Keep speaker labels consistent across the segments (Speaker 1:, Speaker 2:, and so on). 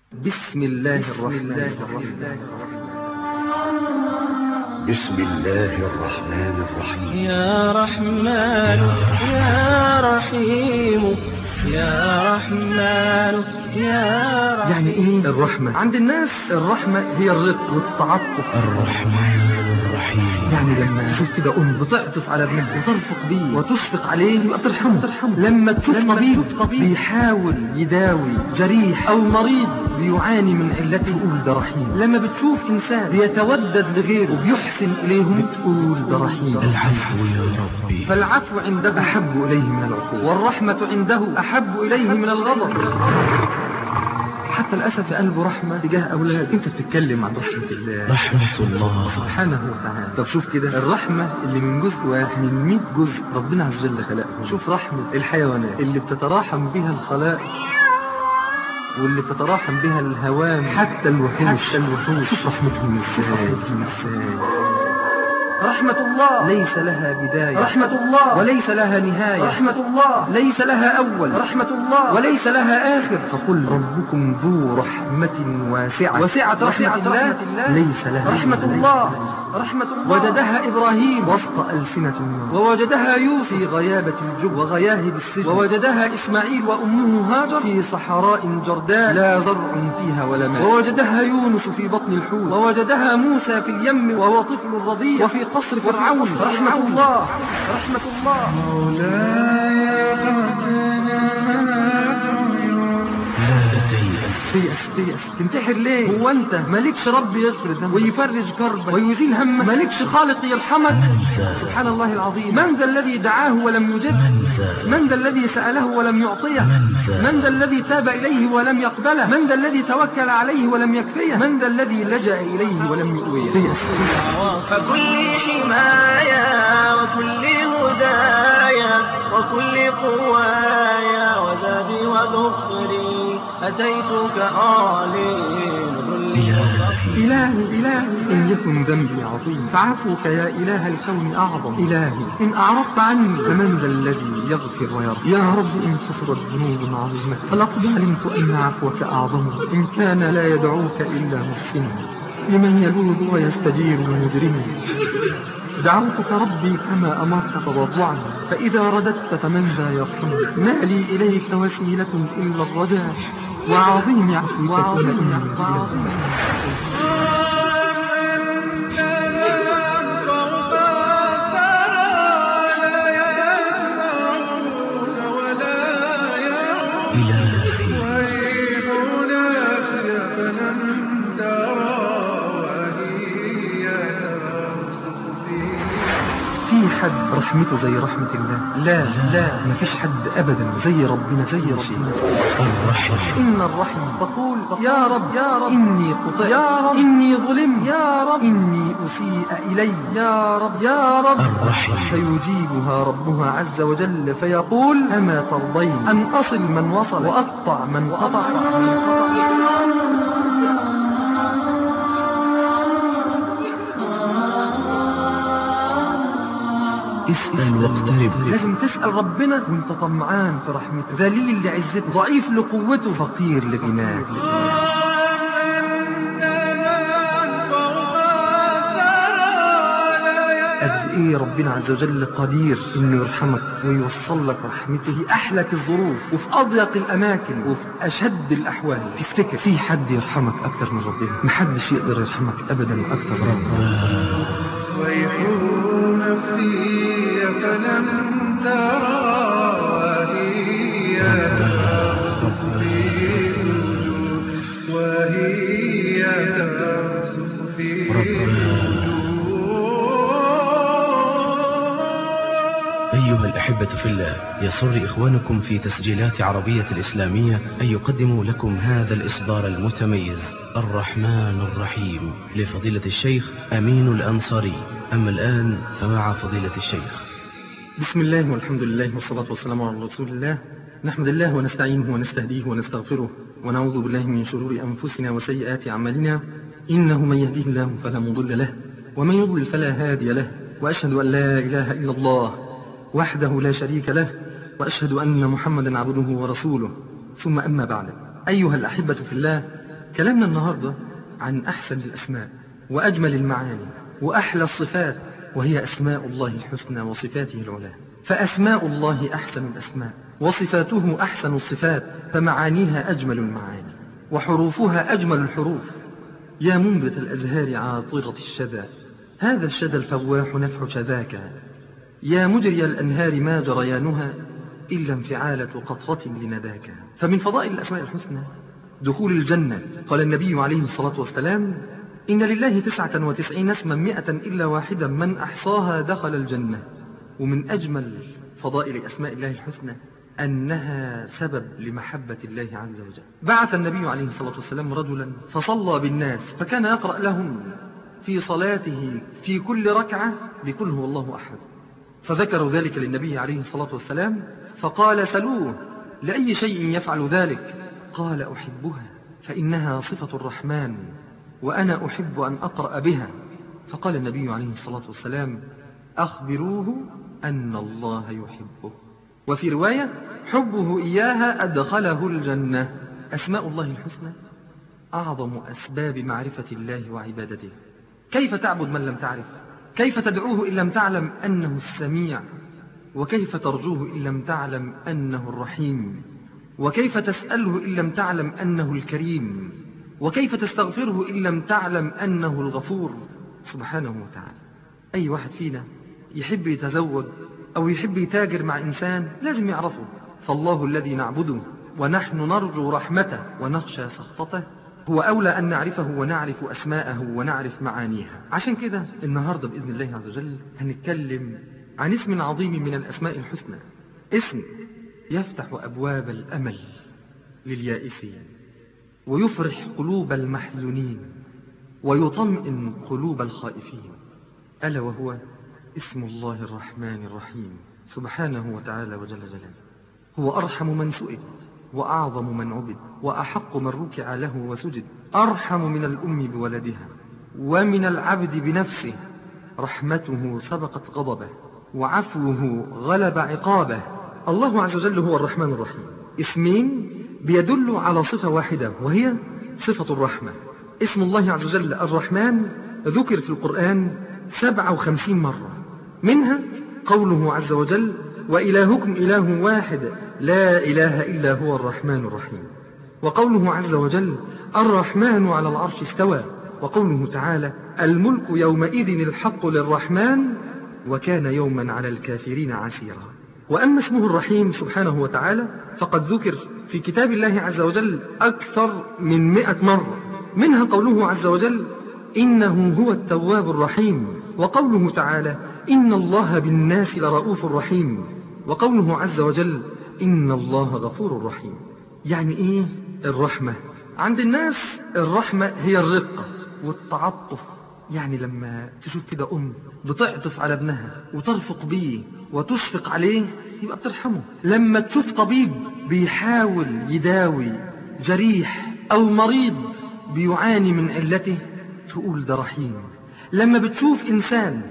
Speaker 1: بسم الله الرحمن الرحيم
Speaker 2: بسم الله الرحمن الرحيم
Speaker 3: يا رحمن يا رحيم يا رحمن يا رحيم
Speaker 1: يعني ايه الرحمة عند الناس الرحمة هي الرق والتعطف
Speaker 2: الرحمن الرحيم
Speaker 1: يعني لما تشوف كده ام بتعطف على ابنها وترفق بيه وتشفق عليه يبقى بترحمه ترحمه لما تشوف طبيب بيحاول يداوي جريح او مريض بيعاني من علته تقول ده رحيم لما بتشوف انسان بيتودد لغيره وبيحسن اليهم بتقول ده رحيم
Speaker 2: العفو يا ربي
Speaker 1: فالعفو عنده احب اليه من العقوق والرحمة عنده احب اليه من الغضب حتى الاسد في قلبه رحمة تجاه اولاد انت بتتكلم عن رحمة الله
Speaker 2: رحمة الله
Speaker 1: سبحانه وتعالى طب شوف كده الرحمة اللي من جزء واحد من 100 جزء ربنا عز وجل خلقهم شوف رحمة الحيوانات اللي بتتراحم بها الخلائق واللي بتتراحم بها الهوام حتى الوحوش حتى الوحوش شوف رحمتهم ازاي ازاي رحمة الله ليس لها بداية رحمة الله وليس لها نهاية رحمة الله ليس لها أول رحمة الله وليس لها آخر فقل ربكم ذو رحمة واسعة وسعة رحمة, الله, ليس لها رحمة الله رحمة الله وجدها إبراهيم وسط ألسنة النار ووجدها يوسف في غيابة الجب وغياهب السجن ووجدها إسماعيل وأمه هاجر في صحراء جرداء لا زرع فيها ولا ماء ووجدها يونس في بطن الحوت ووجدها موسى في اليم وهو طفل رضيع وفي قصر فرعون رحمة الله رحمة الله
Speaker 2: لا تيأس
Speaker 1: تيأس تيأس تنتحر ليه هو انت مالكش رب يغفر ذنبك ويفرج كربك ويزيل همك مالكش خالق يرحمك
Speaker 2: من ذا
Speaker 1: سبحان الله العظيم من ذا الذي دعاه ولم يجب
Speaker 2: من ذا
Speaker 1: من ذا الذي سأله ولم يعطيه
Speaker 2: من ذا
Speaker 1: من ذا الذي تاب إليه ولم يقبله من ذا الذي توكل عليه ولم يكفيه من ذا الذي لجأ إليه ولم يؤويه
Speaker 3: فكل حمايا وكل هدايا وكل قوايا وزادي وذخري أتيتك أعلن ذلي
Speaker 2: إلهي
Speaker 1: إلهي إلهي إن يكن ذنبي عظيم فعفوك يا إله الكون أعظم إلهي إن أعرضت عني فمن ذا الذي يغفر ويرحم يا رب إن كثرت ذنوب عظيمة فلقد علمت أن عفوك أعظم إن كان لا يدعوك إلا محسن لمن يلوذ ويستجير المجرم دعوتك ربي كما أمرت تضرعا فإذا رددت فمن ذا يرحم ما لي إليك وسيلة إلا الرجاء وعظيم عفوك ثم إني
Speaker 2: إلهي
Speaker 1: في حد رحمته زي رحمة الله لا لا ما فيش حد أبدا زي ربنا زي ربنا
Speaker 2: الرحمة
Speaker 1: إن الرحم تقول يا رب يا رب إني قطع يا رب إني ظلم يا رب إني أسيء إلي يا رب يا رب
Speaker 2: الرحمة
Speaker 1: فيجيبها ربها عز وجل فيقول أما ترضين أن أصل من وصل وأقطع من قطع
Speaker 2: اسأل واقترب
Speaker 1: لازم تسأل ربنا وانت طمعان في رحمته ذليل لعزته ضعيف لقوته فقير لغناه قد ايه ربنا عز وجل قدير انه يرحمك ويوصل لك رحمته في احلك الظروف وفي اضيق الاماكن وفي اشد الاحوال تفتكر في حد يرحمك اكتر من ربنا محدش يقدر يرحمك ابدا اكتر من ربنا
Speaker 4: ويحب نفسي فلم ترى وهي ترسخ في سجود وهي ترسخ في سجود
Speaker 5: أيها الأحبة في الله يسر إخوانكم في تسجيلات عربية الإسلامية أن يقدموا لكم هذا الإصدار المتميز الرحمن الرحيم لفضيلة الشيخ أمين الأنصاري أما الآن فمع فضيلة الشيخ
Speaker 1: بسم الله والحمد لله والصلاة والسلام على رسول الله نحمد الله ونستعينه ونستهديه ونستغفره ونعوذ بالله من شرور أنفسنا وسيئات أعمالنا إنه من يهديه الله فلا مضل له ومن يضلل فلا هادي له وأشهد أن لا إله إلا الله وحده لا شريك له وأشهد أن محمدا عبده ورسوله ثم أما بعد أيها الأحبة في الله كلامنا النهاردة عن أحسن الأسماء وأجمل المعاني وأحلى الصفات وهي أسماء الله الحسنى وصفاته العلى فأسماء الله أحسن الأسماء وصفاته أحسن الصفات فمعانيها أجمل المعاني وحروفها أجمل الحروف يا منبت الأزهار عاطرة الشذا هذا الشذا الفواح نفح شذاك يا مجري الأنهار ما جريانها إلا انفعالة قطرة لنداك فمن فضائل الأسماء الحسنى دخول الجنة قال النبي عليه الصلاة والسلام إن لله تسعة وتسعين اسما مئة إلا واحدا من أحصاها دخل الجنة ومن أجمل فضائل أسماء الله الحسنى أنها سبب لمحبة الله عز وجل بعث النبي عليه الصلاة والسلام رجلا فصلى بالناس فكان يقرأ لهم في صلاته في كل ركعة بقل هو الله أحد فذكروا ذلك للنبي عليه الصلاة والسلام فقال سلوه لأي شيء يفعل ذلك قال أحبها فإنها صفة الرحمن وأنا أحب أن أقرأ بها فقال النبي عليه الصلاة والسلام أخبروه أن الله يحبه وفي رواية حبه إياها أدخله الجنة أسماء الله الحسنى أعظم أسباب معرفة الله وعبادته كيف تعبد من لم تعرف كيف تدعوه إن لم تعلم أنه السميع وكيف ترجوه إن لم تعلم أنه الرحيم وكيف تسأله إن لم تعلم أنه الكريم وكيف تستغفره إن لم تعلم أنه الغفور سبحانه وتعالى أي واحد فينا يحب يتزوج أو يحب يتاجر مع إنسان لازم يعرفه فالله الذي نعبده ونحن نرجو رحمته ونخشى سخطته هو أولى أن نعرفه ونعرف أسماءه ونعرف معانيها عشان كده النهاردة بإذن الله عز وجل هنتكلم عن اسم عظيم من الأسماء الحسنى اسم يفتح أبواب الأمل لليائسين ويفرح قلوب المحزونين ويطمئن قلوب الخائفين ألا وهو اسم الله الرحمن الرحيم سبحانه وتعالى وجل جلاله هو أرحم من سئل وأعظم من عبد وأحق من ركع له وسجد أرحم من الأم بولدها ومن العبد بنفسه رحمته سبقت غضبه وعفوه غلب عقابه الله عز وجل هو الرحمن الرحيم اسمين بيدل على صفة واحدة وهي صفة الرحمة اسم الله عز وجل الرحمن ذكر في القرآن سبعة وخمسين مرة منها قوله عز وجل وإلهكم إله واحد لا إله إلا هو الرحمن الرحيم وقوله عز وجل الرحمن على العرش استوى وقوله تعالى الملك يومئذ الحق للرحمن وكان يوما على الكافرين عسيرا وأما اسمه الرحيم سبحانه وتعالى فقد ذكر في كتاب الله عز وجل أكثر من مئة مرة منها قوله عز وجل إنه هو التواب الرحيم وقوله تعالى إن الله بالناس لرؤوف رحيم وقوله عز وجل إن الله غفور رحيم يعني إيه الرحمة عند الناس الرحمة هي الرقة والتعطف يعني لما تشوف كده أم بتعطف على ابنها وترفق بيه وتشفق عليه يبقى بترحمه لما تشوف طبيب بيحاول يداوي جريح أو مريض بيعاني من علته تقول ده رحيم لما بتشوف إنسان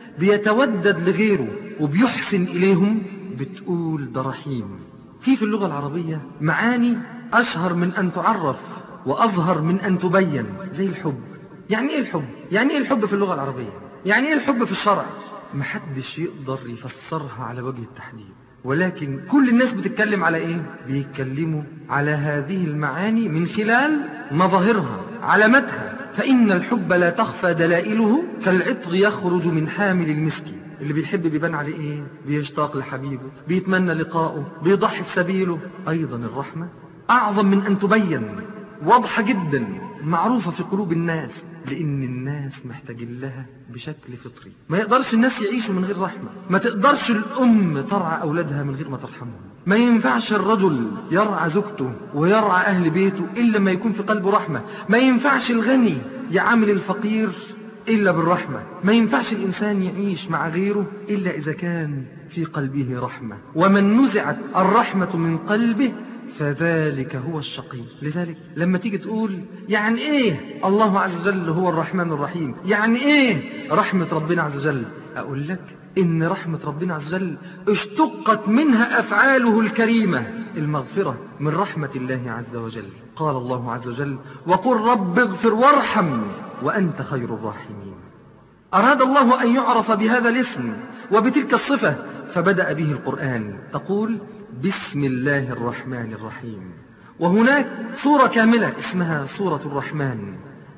Speaker 1: بيتودد لغيره وبيحسن إليهم بتقول ده رحيم في في اللغة العربية معاني أشهر من أن تعرف وأظهر من أن تبين زي الحب يعني إيه الحب؟ يعني إيه الحب في اللغة العربية؟ يعني إيه الحب في الشرع؟ محدش يقدر يفسرها على وجه التحديد ولكن كل الناس بتتكلم على إيه؟ بيتكلموا على هذه المعاني من خلال مظاهرها علاماتها فإن الحب لا تخفى دلائله كالعطر يخرج من حامل المسك اللي بيحب بيبان عليه ايه بيشتاق لحبيبه بيتمنى لقائه بيضحي في سبيله ايضا الرحمة اعظم من ان تبين واضحة جدا معروفة في قلوب الناس لان الناس محتاجين لها بشكل فطري ما يقدرش الناس يعيشوا من غير رحمة ما تقدرش الام ترعى اولادها من غير ما ترحمهم ما ينفعش الرجل يرعى زوجته ويرعى اهل بيته الا ما يكون في قلبه رحمة ما ينفعش الغني يعامل الفقير إلا بالرحمة ما ينفعش الإنسان يعيش مع غيره إلا إذا كان في قلبه رحمة ومن نزعت الرحمة من قلبه فذلك هو الشقي لذلك لما تيجي تقول يعني ايه الله عز وجل هو الرحمن الرحيم يعني ايه رحمة ربنا عز وجل اقول لك إن رحمة ربنا عز وجل اشتقت منها أفعاله الكريمة المغفرة من رحمة الله عز وجل قال الله عز وجل وقل رب اغفر وارحم وأنت خير الراحمين أراد الله أن يعرف بهذا الاسم وبتلك الصفة فبدأ به القرآن تقول بسم الله الرحمن الرحيم وهناك سورة كاملة اسمها سورة الرحمن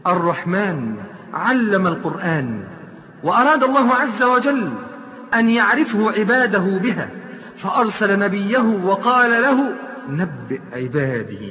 Speaker 1: الرحمن علم القرآن وأراد الله عز وجل أن يعرفه عباده بها فأرسل نبيه وقال له نبئ عبادي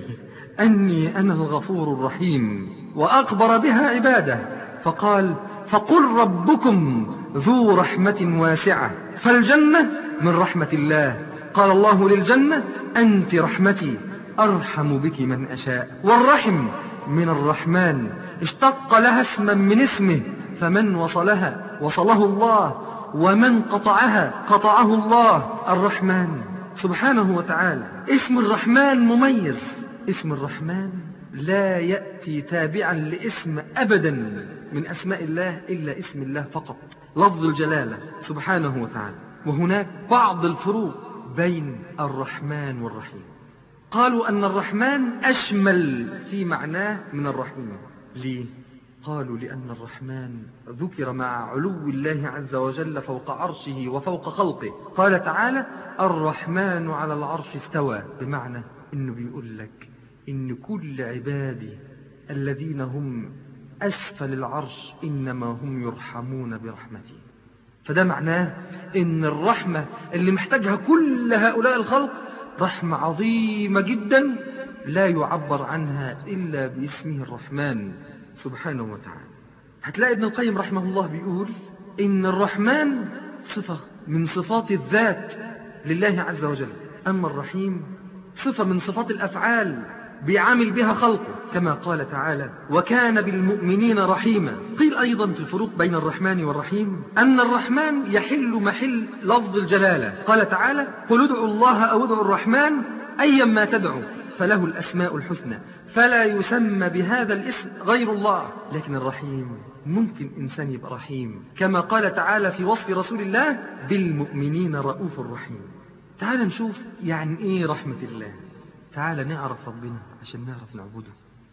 Speaker 1: أني أنا الغفور الرحيم وأخبر بها عباده فقال فقل ربكم ذو رحمة واسعة فالجنة من رحمة الله قال الله للجنة أنت رحمتي أرحم بك من أشاء والرحم من الرحمن اشتق لها اسما من اسمه فمن وصلها وصله الله ومن قطعها قطعه الله الرحمن سبحانه وتعالى اسم الرحمن مميز اسم الرحمن لا يأتي تابعا لاسم أبدا من أسماء الله إلا اسم الله فقط لفظ الجلالة سبحانه وتعالى وهناك بعض الفروق بين الرحمن والرحيم قالوا أن الرحمن أشمل في معناه من الرحيم ليه؟ قالوا لأن الرحمن ذكر مع علو الله عز وجل فوق عرشه وفوق خلقه قال تعالى الرحمن على العرش استوى بمعنى إنه بيقول لك إن كل عبادي الذين هم أسفل العرش إنما هم يرحمون برحمتي فده معناه إن الرحمة اللي محتاجها كل هؤلاء الخلق رحمة عظيمة جدا لا يعبر عنها إلا باسمه الرحمن سبحانه وتعالى هتلاقي ابن القيم رحمه الله بيقول إن الرحمن صفة من صفات الذات لله عز وجل أما الرحيم صفة من صفات الأفعال بيعامل بها خلقه كما قال تعالى وكان بالمؤمنين رحيما قيل أيضا في الفروق بين الرحمن والرحيم أن الرحمن يحل محل لفظ الجلالة قال تعالى قل ادعوا الله أو ادعوا الرحمن أيا ما تدعوا فله الأسماء الحسنى فلا يسمى بهذا الاسم غير الله لكن الرحيم ممكن إنسان يبقى رحيم كما قال تعالى في وصف رسول الله بالمؤمنين رؤوف رحيم تعال نشوف يعني إيه رحمة الله تعال نعرف ربنا عشان نعرف نعبده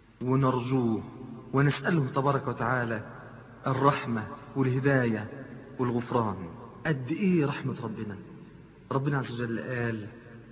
Speaker 1: ونرجوه ونسأله تبارك وتعالى الرحمة والهداية والغفران قد إيه رحمة ربنا ربنا عز وجل قال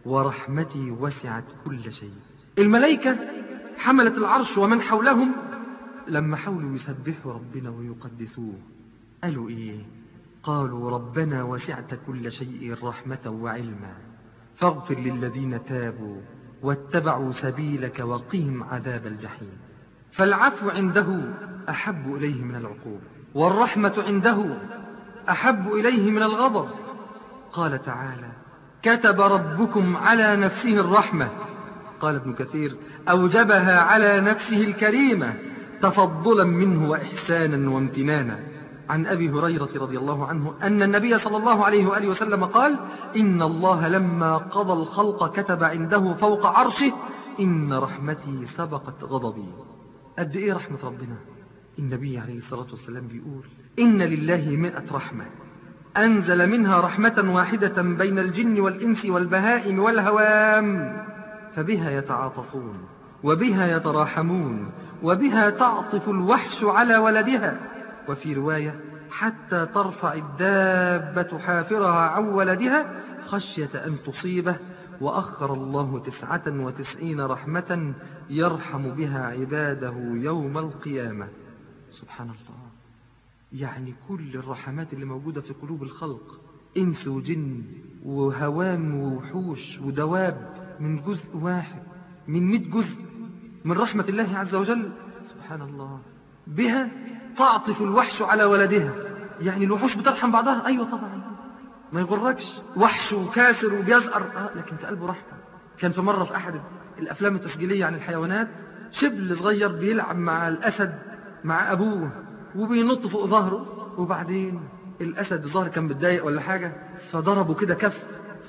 Speaker 1: ورحمتي وسعت كل شيء الملائكة حملت العرش ومن حولهم لما حاولوا يسبحوا ربنا ويقدسوه قالوا إيه قالوا ربنا وسعت كل شيء رحمة وعلما فاغفر للذين تابوا واتبعوا سبيلك وقهم عذاب الجحيم فالعفو عنده أحب إليه من العقوبة والرحمة عنده أحب إليه من الغضب قال تعالى كتب ربكم على نفسه الرحمة قال ابن كثير أوجبها على نفسه الكريمة تفضلا منه وإحسانا وامتنانا عن أبي هريرة رضي الله عنه أن النبي صلى الله عليه وآله وسلم قال إن الله لما قضى الخلق كتب عنده فوق عرشه إن رحمتي سبقت غضبي قد إيه رحمة ربنا النبي عليه الصلاة والسلام بيقول إن لله مئة رحمة أنزل منها رحمة واحدة بين الجن والإنس والبهائم والهوام فبها يتعاطفون وبها يتراحمون وبها تعطف الوحش على ولدها وفي رواية حتى ترفع الدابة حافرها عن ولدها خشية أن تصيبه وأخر الله تسعة وتسعين رحمة يرحم بها عباده يوم القيامة سبحان الله يعني كل الرحمات اللي موجودة في قلوب الخلق إنس وجن وهوام ووحوش ودواب من جزء واحد من مئة جزء من رحمة الله عز وجل سبحان الله بها تعطف الوحش على ولدها يعني الوحوش بترحم بعضها أيوة طبعا ما يغركش وحش وكاسر وبيزقر آه لكن في قلبه رحمة كان في مرة في أحد الأفلام التسجيلية عن الحيوانات شبل صغير بيلعب مع الأسد مع أبوه وبينط فوق ظهره وبعدين الأسد الظهر كان متضايق ولا حاجة فضربه كده كف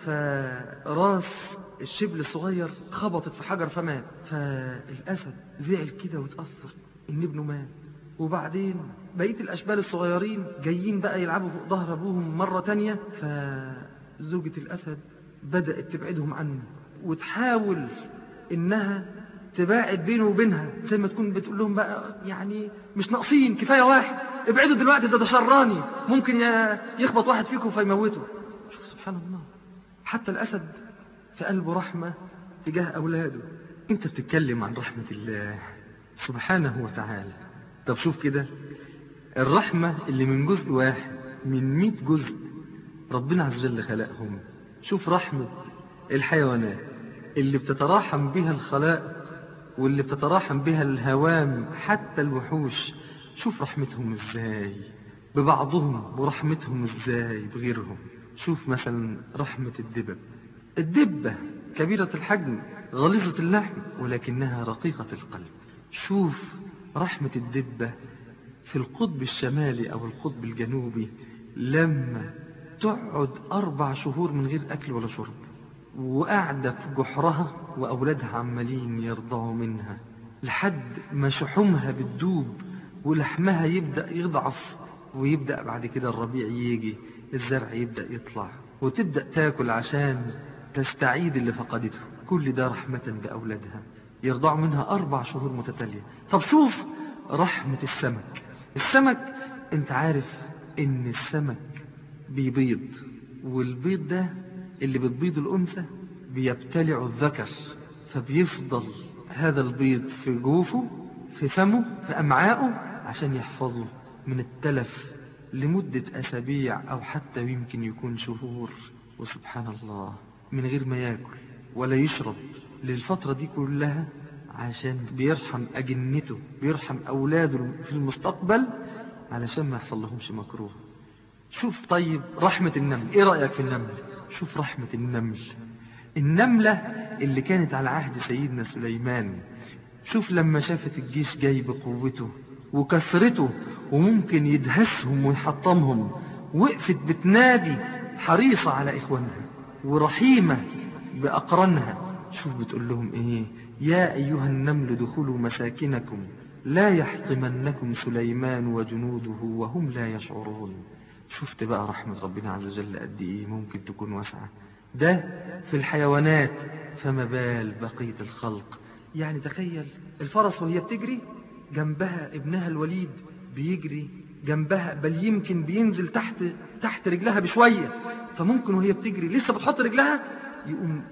Speaker 1: فراس الشبل الصغير خبطت في حجر فمات فالأسد زعل كده وتأثر إن ابنه مات وبعدين بقية الأشبال الصغيرين جايين بقى يلعبوا فوق ظهر أبوهم مرة تانية فزوجة الأسد بدأت تبعدهم عنه وتحاول إنها تباعد بينه وبينها زي ما تكون بتقول لهم بقى يعني مش ناقصين كفاية واحد ابعدوا دلوقتي ده ده شراني ممكن ي- يخبط واحد فيكم فيموته شوف سبحان الله حتى الأسد في قلبه رحمة تجاه أولاده أنت بتتكلم عن رحمة الله سبحانه وتعالى طب شوف كده الرحمة اللي من جزء واحد من مئة جزء ربنا عز وجل خلقهم شوف رحمة الحيوانات اللي بتتراحم بها الخلائق واللي بتتراحم بها الهوام حتى الوحوش شوف رحمتهم ازاي ببعضهم ورحمتهم ازاي بغيرهم شوف مثلا رحمة الدبب الدبة كبيرة الحجم غليظة اللحم ولكنها رقيقة القلب شوف رحمة الدبة في القطب الشمالي أو القطب الجنوبي لما تقعد أربع شهور من غير أكل ولا شرب وقاعدة في جحرها وأولادها عمالين يرضعوا منها لحد ما شحومها بتدوب ولحمها يبدأ يضعف ويبدأ بعد كده الربيع يجي الزرع يبدأ يطلع وتبدأ تاكل عشان تستعيد اللي فقدته كل ده رحمة بأولادها يرضعوا منها أربع شهور متتالية طب شوف رحمة السمك السمك انت عارف ان السمك بيبيض والبيض ده اللي بتبيض الأنثى بيبتلع الذكر فبيفضل هذا البيض في جوفه في فمه في أمعائه عشان يحفظه من التلف لمدة أسابيع أو حتى يمكن يكون شهور وسبحان الله من غير ما ياكل ولا يشرب للفترة دي كلها عشان بيرحم أجنته بيرحم أولاده في المستقبل علشان ما يحصل لهمش مكروه شوف طيب رحمة النمل ايه رأيك في النمل شوف رحمة النمل النملة اللي كانت على عهد سيدنا سليمان شوف لما شافت الجيش جاي بقوته وكثرته وممكن يدهسهم ويحطمهم وقفت بتنادي حريصة على إخوانها ورحيمة بأقرانها شوف بتقول لهم إيه يا أيها النمل دخلوا مساكنكم لا يحطمنكم سليمان وجنوده وهم لا يشعرون شفت بقى رحمة ربنا عز وجل قد إيه ممكن تكون واسعة ده في الحيوانات فما بال بقية الخلق يعني تخيل الفرس وهي بتجري جنبها ابنها الوليد بيجري جنبها بل يمكن بينزل تحت تحت رجلها بشوية فممكن وهي بتجري لسه بتحط رجلها يقوم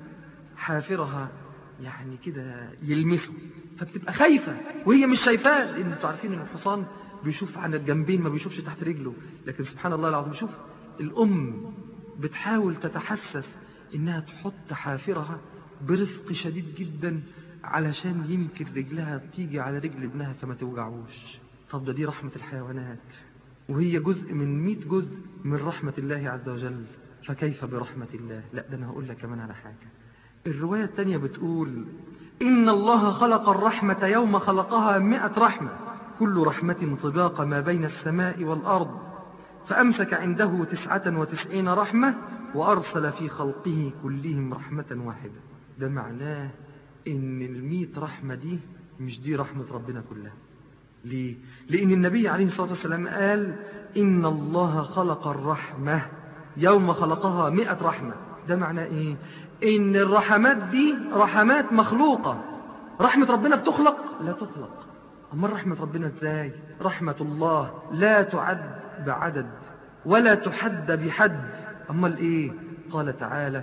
Speaker 1: حافرها يعني كده يلمسه فبتبقى خايفة وهي مش شايفاه لأن انتوا عارفين ان الحصان بيشوف عن الجنبين ما بيشوفش تحت رجله لكن سبحان الله العظيم شوف الأم بتحاول تتحسس إنها تحط حافرها برفق شديد جدا علشان يمكن رجلها تيجي على رجل ابنها فما توجعوش طب ده دي رحمة الحيوانات وهي جزء من مئة جزء من رحمة الله عز وجل فكيف برحمة الله لا ده أنا هقول لك كمان على حاجة الرواية التانية بتقول إن الله خلق الرحمة يوم خلقها مئة رحمة كل رحمة طباق ما بين السماء والأرض فأمسك عنده تسعة وتسعين رحمة وأرسل في خلقه كلهم رحمة واحدة ده معناه إن المئة رحمة دي مش دي رحمة ربنا كلها ليه؟ لأن النبي عليه الصلاة والسلام قال إن الله خلق الرحمة يوم خلقها مئة رحمة ده معناه إيه؟ إن الرحمات دي رحمات مخلوقة رحمة ربنا بتخلق؟ لا تخلق أما رحمة ربنا إزاي؟ رحمة الله لا تعد بعدد ولا تحد بحد أما الإيه؟ قال تعالى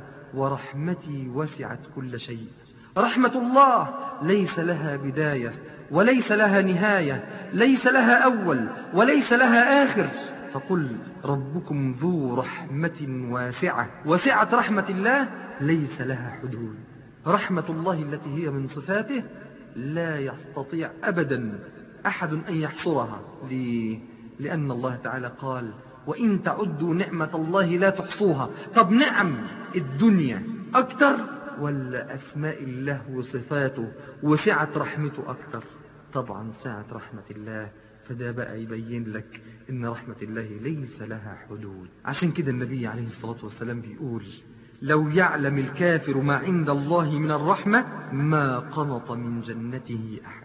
Speaker 1: ورحمتي وسعت كل شيء رحمة الله ليس لها بداية وليس لها نهاية ليس لها أول وليس لها آخر فقل ربكم ذو رحمة واسعة وسعة رحمة الله ليس لها حدود رحمة الله التي هي من صفاته لا يستطيع أبدا أحد أن يحصرها ليه؟ لأن الله تعالى قال وإن تعدوا نعمة الله لا تحصوها طب نعم الدنيا أكتر ولا أسماء الله وصفاته وسعة رحمته أكتر طبعا سعة رحمة الله فده بقى يبين لك إن رحمة الله ليس لها حدود عشان كده النبي عليه الصلاة والسلام بيقول لو يعلم الكافر ما عند الله من الرحمة ما قنط من جنته أحد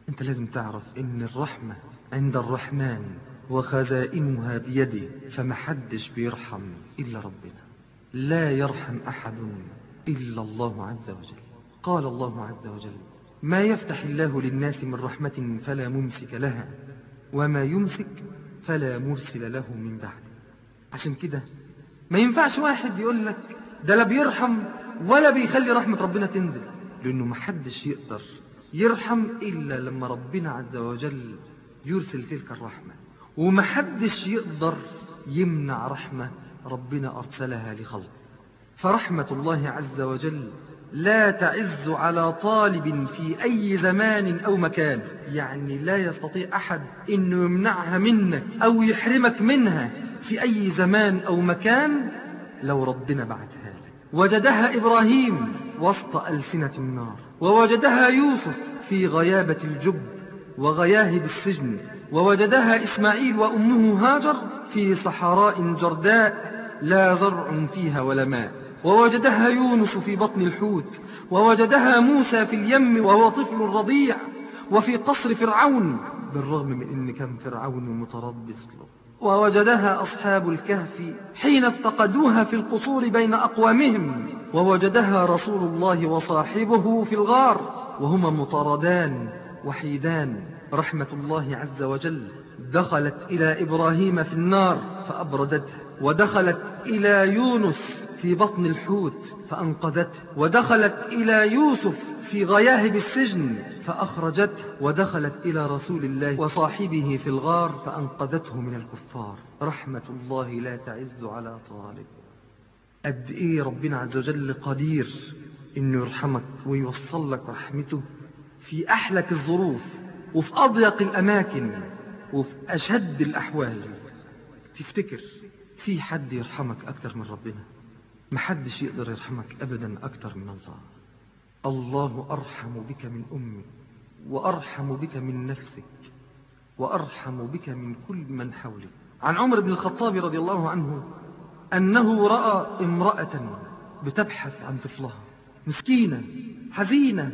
Speaker 1: انت لازم تعرف ان الرحمة عند الرحمن وخزائنها بيده فمحدش بيرحم إلا ربنا لا يرحم أحد إلا الله عز وجل قال الله عز وجل ما يفتح الله للناس من رحمة فلا ممسك لها وما يمسك فلا مرسل له من بعده عشان كده ما ينفعش واحد يقول لك ده لا بيرحم ولا بيخلي رحمة ربنا تنزل لأنه ما حدش يقدر يرحم إلا لما ربنا عز وجل يرسل تلك الرحمة وما حدش يقدر يمنع رحمة ربنا أرسلها لخلق فرحمة الله عز وجل لا تعز على طالب في أي زمان أو مكان يعني لا يستطيع أحد أنه يمنعها منك أو يحرمك منها في أي زمان أو مكان لو ربنا بعتها لك وجدها إبراهيم وسط ألسنة النار ووجدها يوسف في غيابة الجب وغياهب السجن ووجدها إسماعيل وأمه هاجر في صحراء جرداء لا زرع فيها ولا ماء ووجدها يونس في بطن الحوت ووجدها موسى في اليم وهو طفل رضيع وفي قصر فرعون بالرغم من أن كان فرعون متربص له ووجدها أصحاب الكهف حين افتقدوها في القصور بين أقوامهم ووجدها رسول الله وصاحبه في الغار وهما مطردان وحيدان رحمة الله عز وجل دخلت إلى إبراهيم في النار فأبردته ودخلت إلى يونس في بطن الحوت فأنقذته ودخلت إلى يوسف في غياهب السجن فأخرجته ودخلت إلى رسول الله وصاحبه في الغار فأنقذته من الكفار رحمة الله لا تعز على طالب قد إيه ربنا عز وجل قدير إنه يرحمك ويوصل لك رحمته في أحلك الظروف وفي أضيق الأماكن وفي أشد الأحوال تفتكر في حد يرحمك أكتر من ربنا محدش يقدر يرحمك أبدا أكتر من الله الله أرحم بك من أمك وأرحم بك من نفسك وأرحم بك من كل من حولك عن عمر بن الخطاب رضي الله عنه أنه رأى امرأة بتبحث عن طفلها مسكينة حزينة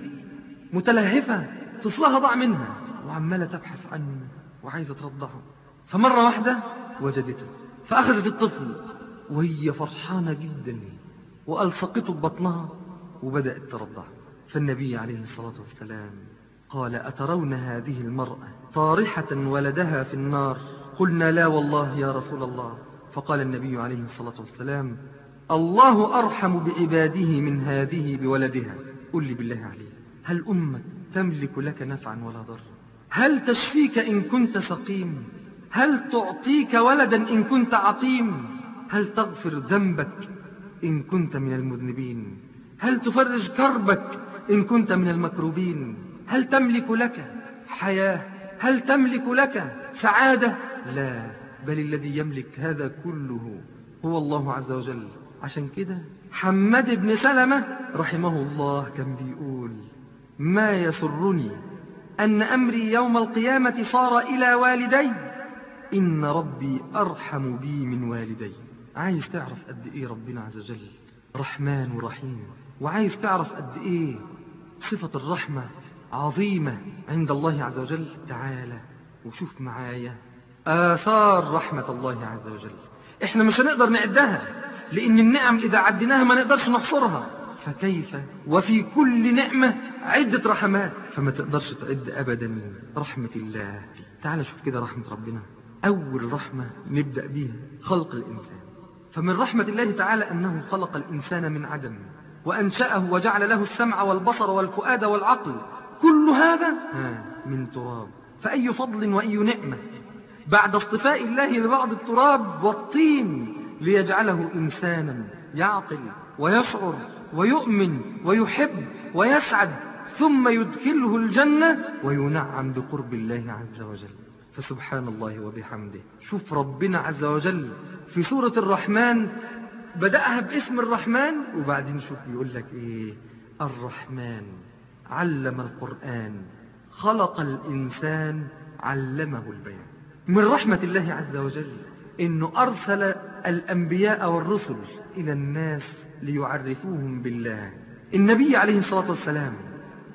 Speaker 1: متلهفة طفلها ضاع منها وعمالة تبحث عنه وعايزة ترضعه فمرة واحدة وجدته فأخذت الطفل وهي فرحانة جدا وألصقته ببطنها وبدأت ترضع فالنبي عليه الصلاة والسلام قال أترون هذه المرأة طارحة ولدها في النار قلنا لا والله يا رسول الله فقال النبي عليه الصلاة والسلام الله أرحم بعباده من هذه بولدها قل لي بالله عليك هل أمك تملك لك نفعا ولا ضرا هل تشفيك إن كنت سقيم هل تعطيك ولدا إن كنت عقيم هل تغفر ذنبك إن كنت من المذنبين هل تفرج كربك إن كنت من المكروبين هل تملك لك حياة هل تملك لك سعادة لا بل الذي يملك هذا كله هو الله عز وجل عشان كده حماد بن سلمة رحمه الله كان بيقول ما يسرني أن أمري يوم القيامة صار إلى والدي إن ربي أرحم بي من والدي عايز تعرف قد إيه ربنا عز وجل رحمن ورحيم وعايز تعرف قد إيه صفة الرحمة عظيمة عند الله عز وجل تعالى وشوف معايا آثار رحمة الله عز وجل احنا مش هنقدر نعدها لأن النعم إذا عديناها ما نقدرش نحصرها فكيف وفي كل نعمة عدة رحمات فما تقدرش تعد أبدا رحمة الله تعال شوف كده رحمة ربنا أول رحمة نبدأ بيها خلق الإنسان فمن رحمة الله تعالى أنه خلق الإنسان من عدم وأنشأه وجعل له السمع والبصر والفؤاد والعقل كل هذا من تراب فأي فضل وأي نعمة بعد اصطفاء الله لبعض التراب والطين ليجعله إنسانا يعقل ويشعر ويؤمن ويحب ويسعد ثم يدخله الجنة وينعم بقرب الله عز وجل فسبحان الله وبحمده شوف ربنا عز وجل في سورة الرحمن بدأها باسم الرحمن وبعدين شوف بيقول لك ايه الرحمن علم القرآن خلق الإنسان علمه البيان من رحمة الله عز وجل إنه أرسل الأنبياء والرسل إلى الناس ليعرفوهم بالله النبي عليه الصلاة والسلام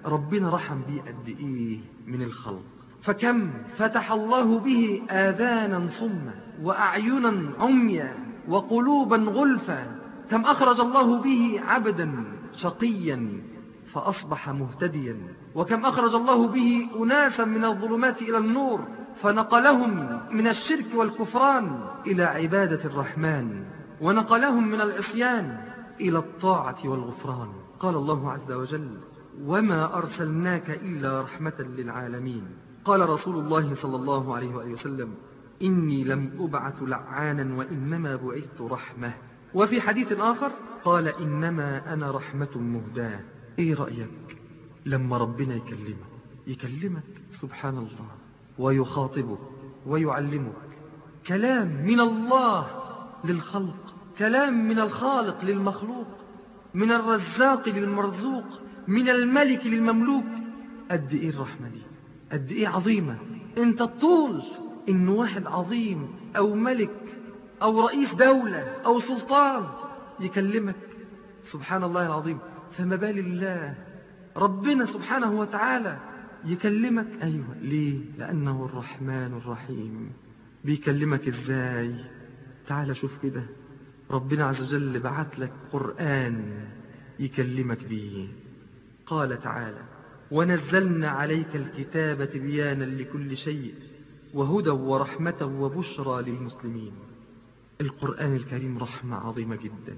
Speaker 1: ربنا رحم بيه قد إيه من الخلق فكم فتح الله به آذانا صما وأعينا عميا وقلوبا غلفا كم أخرج الله به عبدا شقيا فأصبح مهتديا وكم أخرج الله به أناسا من الظلمات إلى النور فنقلهم من الشرك والكفران إلى عبادة الرحمن ونقلهم من العصيان إلى الطاعة والغفران قال الله عز وجل وما أرسلناك إلا رحمة للعالمين قال رسول الله صلى الله عليه وآله وسلم إني لم أبعث لعانا وإنما بعثت رحمة وفي حديث آخر قال إنما أنا رحمة مهداة إيه رأيك لما ربنا يكلمك يكلمك سبحان الله ويخاطبك ويعلمك كلام من الله للخلق كلام من الخالق للمخلوق من الرزاق للمرزوق من الملك للمملوك قد ايه الرحمة دي قد ايه عظيمة انت الطول ان واحد عظيم او ملك او رئيس دولة او سلطان يكلمك سبحان الله العظيم فما بال الله ربنا سبحانه وتعالى يكلمك أيوة ليه لأنه الرحمن الرحيم بيكلمك إزاي تعال شوف كده ربنا عز وجل بعت لك قرآن يكلمك بيه قال تعالى ونزلنا عليك الكتاب تبيانا لكل شيء وهدى ورحمة وبشرى للمسلمين القرآن الكريم رحمة عظيمة جدا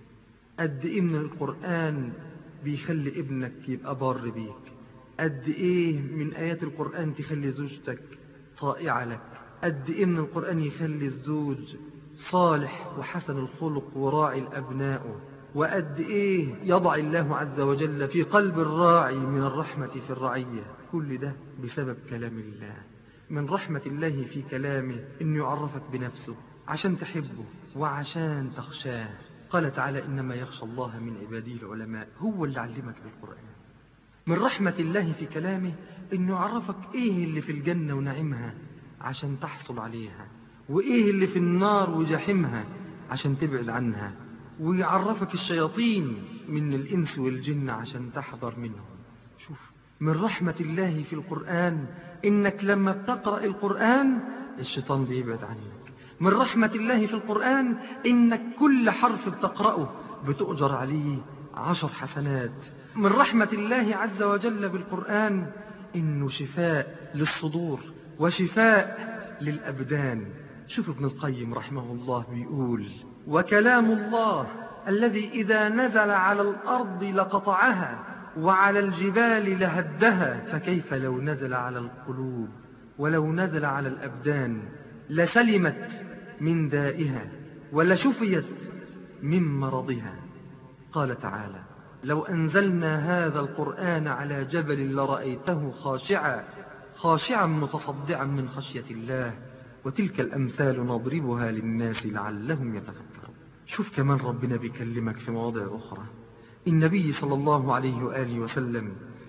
Speaker 1: قد إيه من القرآن بيخلي ابنك يبقى بار بيك قد إيه من آيات القرآن تخلي زوجتك طائعة لك قد إيه من القرآن يخلي الزوج صالح وحسن الخلق وراعي الأبناء وقد إيه يضع الله عز وجل في قلب الراعي من الرحمة في الرعية كل ده بسبب كلام الله من رحمة الله في كلامه إنه يعرفك بنفسه عشان تحبه وعشان تخشاه قال تعالى إنما يخشى الله من عباده العلماء هو اللي علمك بالقرآن من رحمة الله في كلامه إنه يعرفك إيه اللي في الجنة ونعيمها عشان تحصل عليها وإيه اللي في النار وجحيمها عشان تبعد عنها ويعرفك الشياطين من الإنس والجن عشان تحذر منهم شوف من رحمة الله في القرآن إنك لما بتقرأ القرآن الشيطان بيبعد عنك من رحمة الله في القرآن إنك كل حرف بتقرأه بتؤجر عليه عشر حسنات من رحمة الله عز وجل بالقرآن إنه شفاء للصدور وشفاء للأبدان شوف ابن القيم رحمه الله بيقول وكلام الله الذي إذا نزل على الأرض لقطعها وعلى الجبال لهدها فكيف لو نزل على القلوب ولو نزل على الأبدان لسلمت من دائها ولشفيت من مرضها قال تعالى لو أنزلنا هذا القرآن على جبل لرأيته خاشعا خاشعا متصدعا من خشية الله وتلك الأمثال نضربها للناس لعلهم يتفكرون شوف كمان ربنا بيكلمك في مواضع أخرى النبي صلى الله عليه وآله وسلم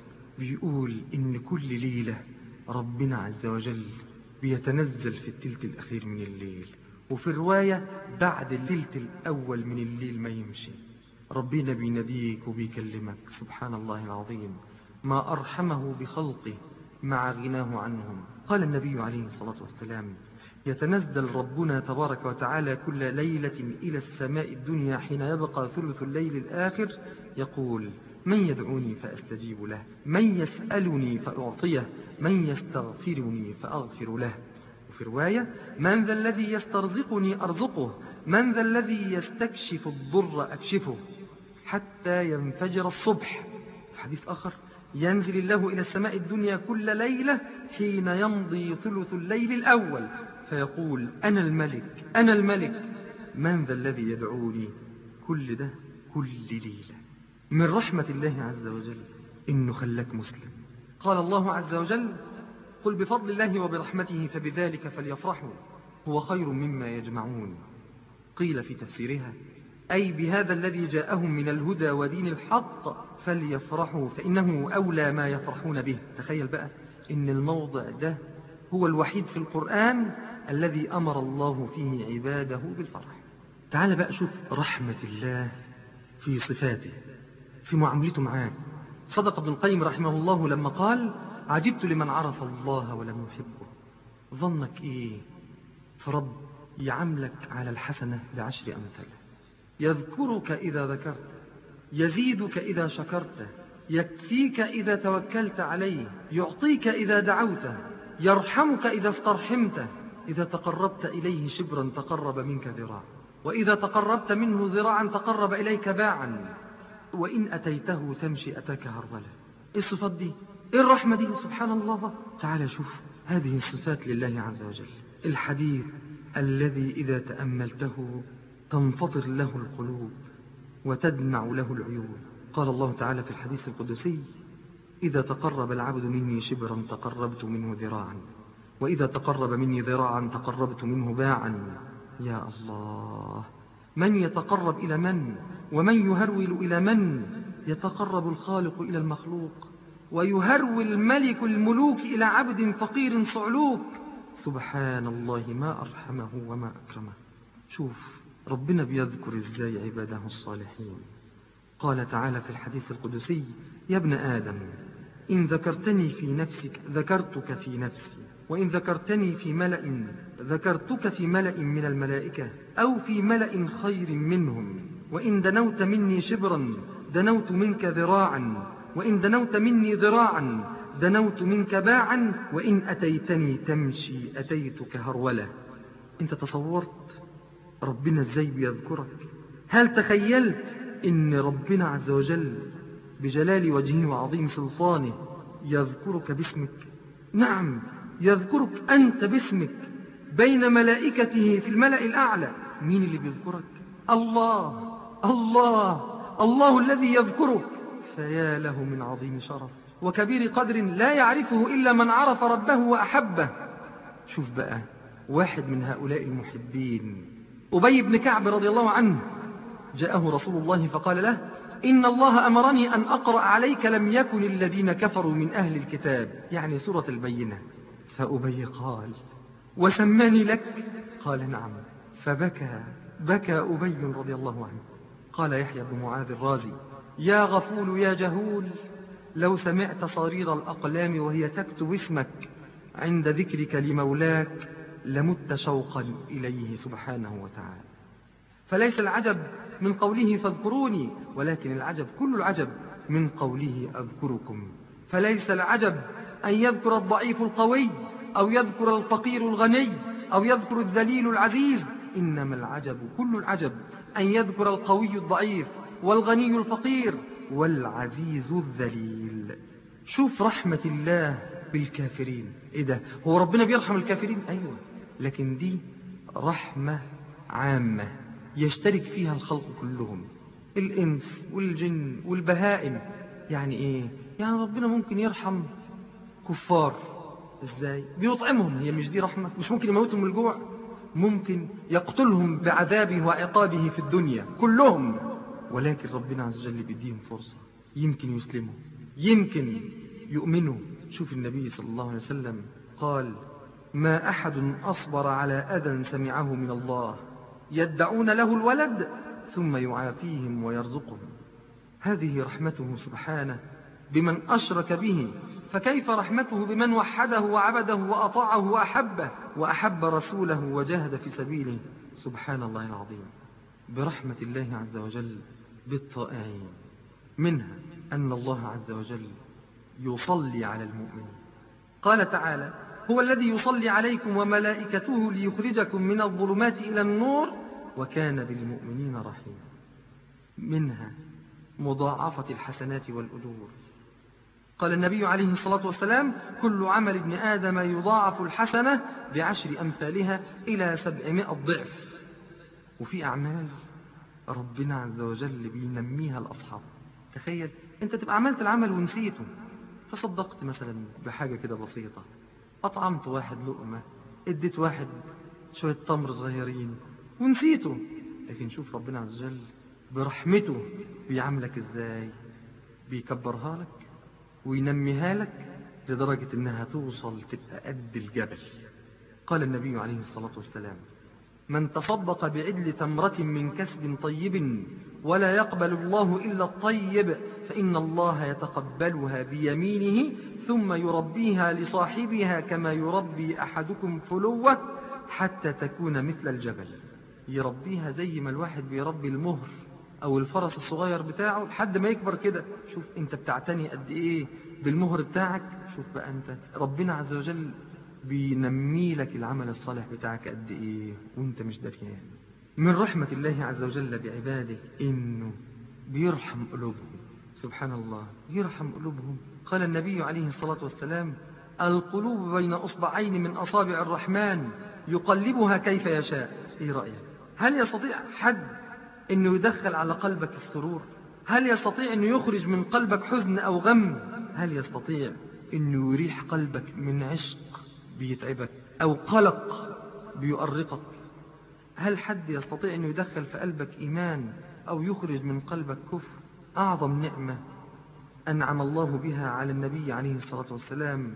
Speaker 1: بيقول إن كل ليلة ربنا عز وجل بيتنزل في التلت الأخير من الليل وفي الرواية بعد التلت الأول من الليل ما يمشي ربنا بيناديك وبيكلمك سبحان الله العظيم ما أرحمه بخلقه مع غناه عنهم قال النبي عليه الصلاة والسلام يتنزل ربنا تبارك وتعالى كل ليلة إلى السماء الدنيا حين يبقى ثلث الليل الآخر يقول من يدعوني فأستجيب له من يسألني فأعطيه من يستغفرني فأغفر له وفي رواية من ذا الذي يسترزقني أرزقه من ذا الذي يستكشف الضر أكشفه حتى ينفجر الصبح في حديث آخر ينزل الله إلى السماء الدنيا كل ليلة حين يمضي ثلث الليل الأول فيقول أنا الملك أنا الملك من ذا الذي يدعوني كل ده كل ليلة من رحمة الله عز وجل إنه خلاك مسلم قال الله عز وجل قل بفضل الله وبرحمته فبذلك فليفرحوا هو خير مما يجمعون قيل في تفسيرها أي بهذا الذي جاءهم من الهدى ودين الحق فليفرحوا فإنه أولى ما يفرحون به تخيل بقى إن الموضع ده هو الوحيد في القرآن الذي أمر الله فيه عباده بالفرح تعال بقى شوف رحمة الله في صفاته في معاملته معاك صدق ابن القيم رحمه الله لما قال عجبت لمن عرف الله ولم يحبه ظنك ايه فرب يعاملك على الحسنة بعشر أمثالها يذكرك إذا ذكرت يزيدك إذا شكرت يكفيك إذا توكلت عليه يعطيك إذا دعوت يرحمك إذا استرحمت إذا تقربت إليه شبرا تقرب منك ذراعا وإذا تقربت منه ذراعا تقرب إليك باعا وإن أتيته تمشي أتاك هرولا إيه الصفات دي إيه الرحمة دي سبحان الله تعال شوف هذه الصفات لله عز وجل الحديث الذي إذا تأملته تنفطر له القلوب وتدمع له العيون قال الله تعالى في الحديث القدسي إذا تقرب العبد مني شبرا تقربت منه ذراعا وإذا تقرب مني ذراعا تقربت منه باعا يا الله من يتقرب إلى من ومن يهرول إلى من يتقرب الخالق إلى المخلوق ويهرول ملك الملوك إلى عبد فقير صعلوك سبحان الله ما أرحمه وما أكرمه شوف ربنا بيذكر إزاي عباده الصالحين قال تعالى في الحديث القدسي يا ابن آدم إن ذكرتني في نفسك ذكرتك في نفسي وإن ذكرتني في ملأ ذكرتك في ملأ من الملائكة أو في ملأ خير منهم وإن دنوت مني شبرا دنوت منك ذراعا وإن دنوت مني ذراعا دنوت منك باعا وإن أتيتني تمشي أتيتك هرولة أنت تصورت ربنا ازاي بيذكرك هل تخيلت ان ربنا عز وجل بجلال وجهه وعظيم سلطانه يذكرك باسمك نعم يذكرك أنت باسمك بين ملائكته في الملأ الأعلى مين اللي بيذكرك الله الله الله الذي يذكرك فيا له من عظيم شرف وكبير قدر لا يعرفه إلا من عرف ربه وأحبه شوف بقى واحد من هؤلاء المحبين أبي بن كعب رضي الله عنه جاءه رسول الله فقال له إن الله أمرني أن أقرأ عليك لم يكن الذين كفروا من أهل الكتاب يعني سورة البينة فأبي قال وسماني لك قال نعم فبكى بكى أبي رضي الله عنه قال يحيى بن معاذ الرازي يا غفول يا جهول لو سمعت صرير الأقلام وهي تكتب اسمك عند ذكرك لمولاك لمت شوقا إليه سبحانه وتعالى فليس العجب من قوله فاذكروني ولكن العجب كل العجب من قوله أذكركم فليس العجب أن يذكر الضعيف القوي أو يذكر الفقير الغني أو يذكر الذليل العزيز إنما العجب كل العجب أن يذكر القوي الضعيف والغني الفقير والعزيز الذليل شوف رحمة الله بالكافرين إيه ده هو ربنا بيرحم الكافرين أيوة لكن دي رحمة عامة يشترك فيها الخلق كلهم الإنس والجن والبهائم يعني إيه يعني ربنا ممكن يرحم كفار إزاي بيطعمهم هي مش دي رحمة مش ممكن يموتهم من الجوع ممكن يقتلهم بعذابه وعقابه في الدنيا كلهم ولكن ربنا عز وجل بيديهم فرصة يمكن يسلموا يمكن يؤمنوا شوف النبي صلى الله عليه وسلم قال ما أحد أصبر على أذى سمعه من الله يدعون له الولد ثم يعافيهم ويرزقهم هذه رحمته سبحانه بمن أشرك به فكيف رحمته بمن وحده وعبده وأطاعه وأحبه وأحب رسوله وجاهد في سبيله سبحان الله العظيم برحمة الله عز وجل بالطائعين منها أن الله عز وجل يصلي على المؤمنين قال تعالى هو الذي يصلي عليكم وملائكته ليخرجكم من الظلمات إلى النور وكان بالمؤمنين رحيما منها مضاعفة الحسنات والأجور قال النبي عليه الصلاة والسلام كل عمل ابن آدم يضاعف الحسنة بعشر أمثالها إلى سبعمائة ضعف وفي أعمال ربنا عز وجل بينميها الأصحاب تخيل أنت تبقى عملت العمل ونسيته تصدقت مثلا بحاجة كده بسيطة أطعمت واحد لقمة اديت واحد شوية تمر صغيرين ونسيته لكن شوف ربنا عز وجل برحمته بيعاملك ازاي بيكبرها لك وينميها لك لدرجة انها توصل تبقى قد الجبل قال النبي عليه الصلاة والسلام من تصدق بعدل تمرة من كسب طيب ولا يقبل الله إلا الطيب فإن الله يتقبلها بيمينه ثم يربيها لصاحبها كما يربي أحدكم فلوة حتى تكون مثل الجبل يربيها زي ما الواحد بيربي المهر أو الفرس الصغير بتاعه لحد ما يكبر كده شوف أنت بتعتني قد إيه بالمهر بتاعك شوف بقى أنت ربنا عز وجل بينمي لك العمل الصالح بتاعك قد إيه وأنت مش دريان من رحمة الله عز وجل بعباده إنه بيرحم قلوبهم سبحان الله يرحم قلوبهم قال النبي عليه الصلاة والسلام القلوب بين أصبعين من أصابع الرحمن يقلبها كيف يشاء إيه رأيك هل يستطيع حد أنه يدخل على قلبك السرور هل يستطيع أنه يخرج من قلبك حزن أو غم هل يستطيع أنه يريح قلبك من عشق بيتعبك أو قلق بيؤرقك هل حد يستطيع أنه يدخل في قلبك إيمان أو يخرج من قلبك كفر أعظم نعمة أنعم الله بها على النبي عليه الصلاة والسلام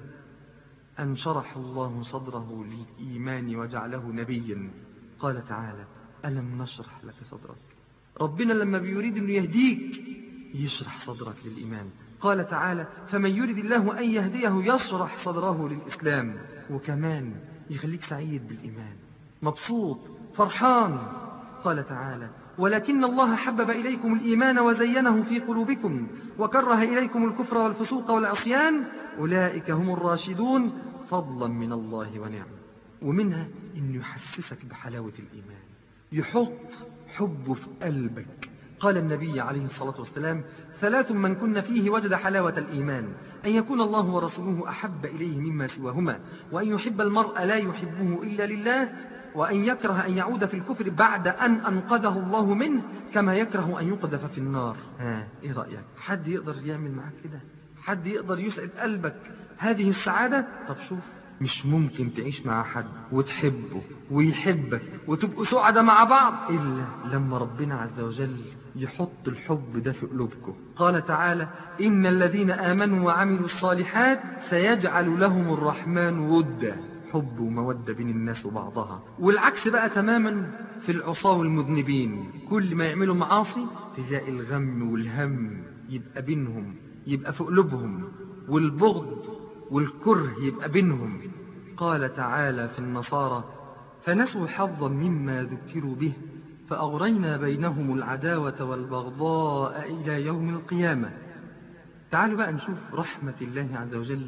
Speaker 1: أن شرح الله صدره للإيمان وجعله نبيا قال تعالى ألم نشرح لك صدرك ربنا لما بيريد أنه يهديك يشرح صدرك للإيمان قال تعالى فمن يريد الله أن يهديه يشرح صدره للإسلام وكمان يخليك سعيد بالإيمان مبسوط فرحان قال تعالى ولكن الله حبب إليكم الإيمان وزينه في قلوبكم وكره إليكم الكفر والفسوق والعصيان أولئك هم الراشدون فضلا من الله ونعمه ومنها أنه يحسسك بحلاوة الإيمان يحط حبه في قلبك قال النبي عليه الصلاة والسلام ثلاث من كن فيه وجد حلاوة الإيمان أن يكون الله ورسوله أحب إليه مما سواهما وأن يحب المرء لا يحبه إلا لله وأن يكره أن يعود في الكفر بعد أن أنقذه الله منه كما يكره أن يقذف في النار ها إيه رأيك حد يقدر يعمل معك كده حد يقدر يسعد قلبك هذه السعادة طب شوف مش ممكن تعيش مع حد وتحبه ويحبك وتبقوا سعداء مع بعض إلا لما ربنا عز وجل يحط الحب ده في قلوبكم قال تعالى إن الذين آمنوا وعملوا الصالحات سيجعل لهم الرحمن ودا حب ومودة بين الناس وبعضها والعكس بقى تماما في العصاة والمذنبين كل ما يعملوا معاصي تلاقي الغم والهم يبقى بينهم يبقى في قلوبهم والبغض والكره يبقى بينهم قال تعالى في النصارى فنسوا حظا مما ذكروا به فأغرينا بينهم العداوة والبغضاء إلى يوم القيامة تعالوا بقى نشوف رحمة الله عز وجل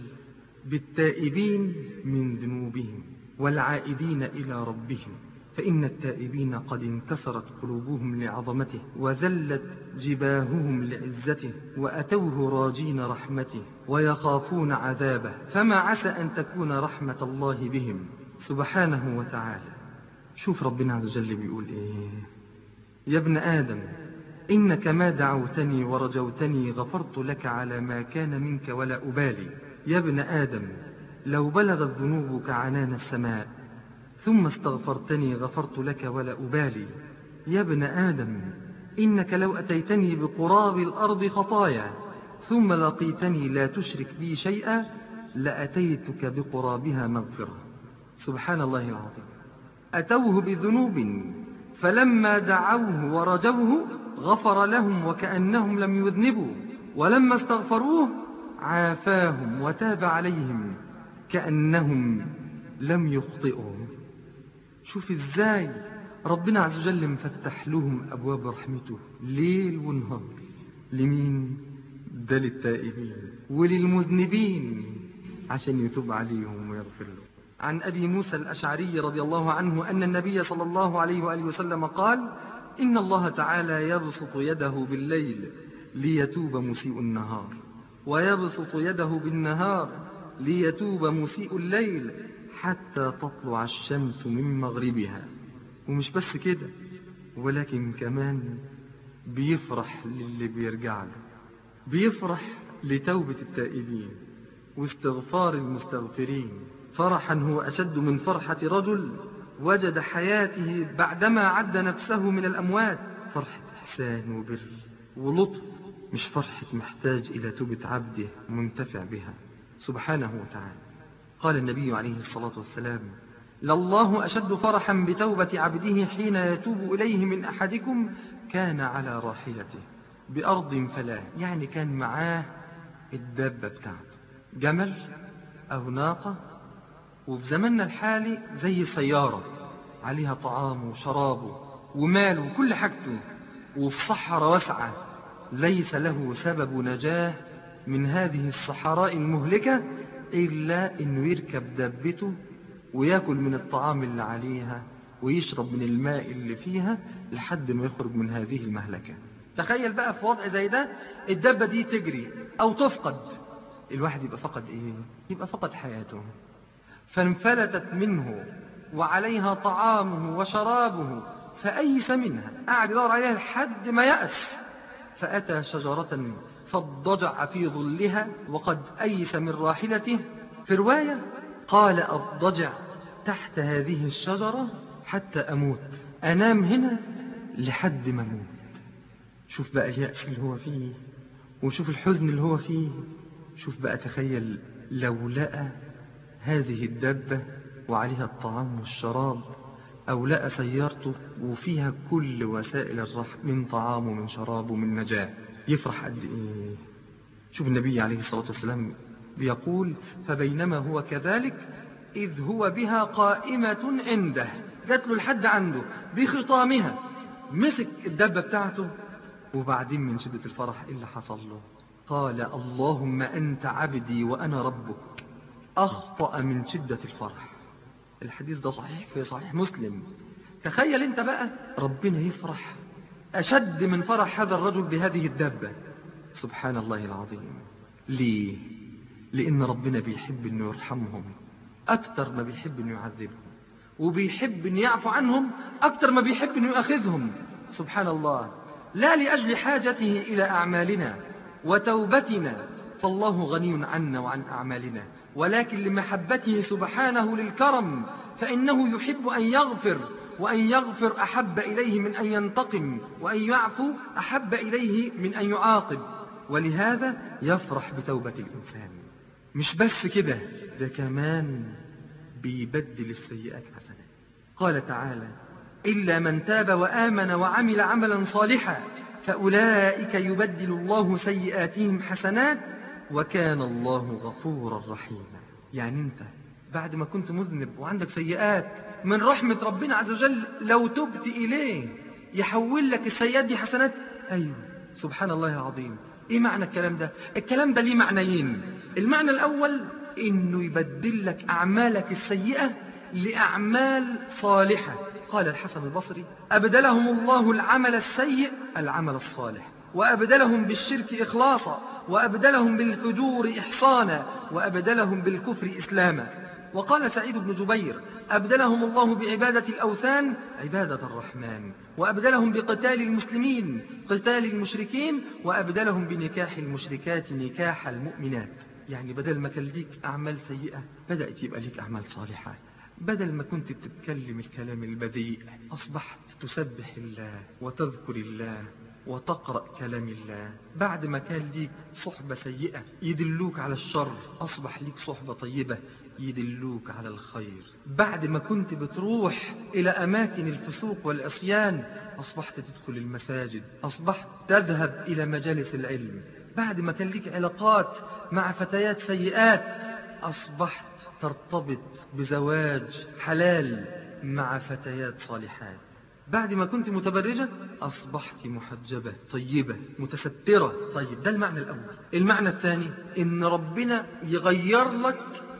Speaker 1: بالتائبين من ذنوبهم والعائدين إلى ربهم فإن التائبين قد انكسرت قلوبهم لعظمته وذلت جباههم لعزته وأتوه راجين رحمته ويخافون عذابه فما عسى أن تكون رحمة الله بهم سبحانه وتعالى شوف ربنا عز وجل بيقول إيه يا ابن آدم إنك ما دعوتني ورجوتني غفرت لك على ما كان منك ولا أبالي يا ابن آدم لو بلغت ذنوبك عنان السماء ثم استغفرتني غفرت لك ولا أبالي يا ابن آدم إنك لو أتيتني بقراب الأرض خطايا ثم لقيتني لا تشرك بي شيئا لأتيتك بقرابها مغفرة سبحان الله العظيم أتوه بذنوب فلما دعوه ورجوه غفر لهم وكأنهم لم يذنبوا ولما استغفروه عافاهم وتاب عليهم كأنهم لم يخطئوا شوف ازاي ربنا عز وجل مفتح لهم أبواب رحمته ليل ونهار لمين ده للتائبين وللمذنبين عشان يتوب عليهم ويغفر لهم عن أبي موسى الأشعري رضي الله عنه أن النبي صلى الله عليه وآله وسلم قال إن الله تعالى يبسط يده بالليل ليتوب مسيء النهار ويبسط يده بالنهار ليتوب مسيء الليل حتى تطلع الشمس من مغربها ومش بس كده ولكن كمان بيفرح للي بيرجع له بيفرح لتوبة التائبين واستغفار المستغفرين فرحا هو أشد من فرحة رجل وجد حياته بعدما عد نفسه من الأموات فرحة إحسان وبر ولطف مش فرحة محتاج إلى توبة عبده منتفع بها سبحانه وتعالى قال النبي عليه الصلاة والسلام لله أشد فرحا بتوبة عبده حين يتوب إليه من أحدكم كان على راحلته بأرض فلاة يعني كان معاه الدابة بتاعته جمل أو ناقة وفي زماننا الحالي زي سيارة عليها طعامه وشرابه وماله وكل حاجته وفي صحراء واسعة ليس له سبب نجاة من هذه الصحراء المهلكة إلا أنه يركب دابته وياكل من الطعام اللي عليها ويشرب من الماء اللي فيها لحد ما يخرج من هذه المهلكة تخيل بقى في وضع زي ده الدابة دي تجري أو تفقد الواحد يبقى فقد إيه؟ يبقى فقد حياته فانفلتت منه وعليها طعامه وشرابه فأيس منها قعد يدور عليها لحد ما يأس فأتى شجرة فاضطجع في ظلها وقد أيس من راحلته في رواية قال أضطجع تحت هذه الشجرة حتى أموت أنام هنا لحد ما أموت شوف بقى اليأس اللي هو فيه وشوف الحزن اللي هو فيه شوف بقى تخيل لو لقى هذه الدبة وعليها الطعام والشراب أو لقى سيارته وفيها كل وسائل الرحم من طعام ومن شراب ومن نجاة يفرح قد إيه شوف النبي عليه الصلاة والسلام بيقول فبينما هو كذلك إذ هو بها قائمة عنده جات له لحد عنده بخطامها مسك الدبة بتاعته وبعدين من شدة الفرح إيه اللي حصل له قال اللهم أنت عبدي وأنا ربك أخطأ من شدة الفرح الحديث ده صحيح في صحيح مسلم تخيل انت بقى ربنا يفرح أشد من فرح هذا الرجل بهذه الدابة سبحان الله العظيم ليه لأن ربنا بيحب أنه يرحمهم أكتر ما بيحب أنه يعذبهم وبيحب أن يعفو عنهم أكتر ما بيحب أنه يأخذهم سبحان الله لا لأجل حاجته إلى أعمالنا وتوبتنا فالله غني عنا وعن أعمالنا ولكن لمحبته سبحانه للكرم فإنه يحب أن يغفر وأن يغفر أحب إليه من أن ينتقم وأن يعفو أحب إليه من أن يعاقب ولهذا يفرح بتوبة الإنسان مش بس كده ده كمان بيبدل السيئات حسنات قال تعالى إلا من تاب وآمن وعمل عملا صالحا فأولئك يبدل الله سيئاتهم حسنات وكان الله غفورا رحيما يعني انت بعد ما كنت مذنب وعندك سيئات من رحمة ربنا عز وجل لو تبت إليه يحول لك السيئات دي حسنات أيوه سبحان الله العظيم إيه معنى الكلام ده الكلام ده ليه معنيين المعنى الأول إنه يبدل لك أعمالك السيئة لأعمال صالحة قال الحسن البصري أبدلهم الله العمل السيء العمل الصالح وأبدلهم بالشرك إخلاصا وأبدلهم بالفجور إحصانا وأبدلهم بالكفر إسلاما وقال سعيد بن جبير أبدلهم الله بعبادة الأوثان عبادة الرحمن وأبدلهم بقتال المسلمين قتال المشركين وأبدلهم بنكاح المشركات نكاح المؤمنات يعني بدل ما كان ليك أعمال سيئة بدأت يبقى ليك أعمال صالحة بدل ما كنت بتتكلم الكلام البذيء أصبحت تسبح الله وتذكر الله وتقرأ كلام الله بعد ما كان ليك صحبة سيئة يدلوك على الشر أصبح ليك صحبة طيبة يدلوك على الخير بعد ما كنت بتروح إلى أماكن الفسوق والعصيان أصبحت تدخل المساجد أصبحت تذهب إلى مجالس العلم بعد ما كان ليك علاقات مع فتيات سيئات أصبحت ترتبط بزواج حلال مع فتيات صالحات بعد ما كنت متبرجة أصبحت محجبة طيبة متسترة طيب ده المعنى الأول المعنى الثاني إن ربنا يغير لك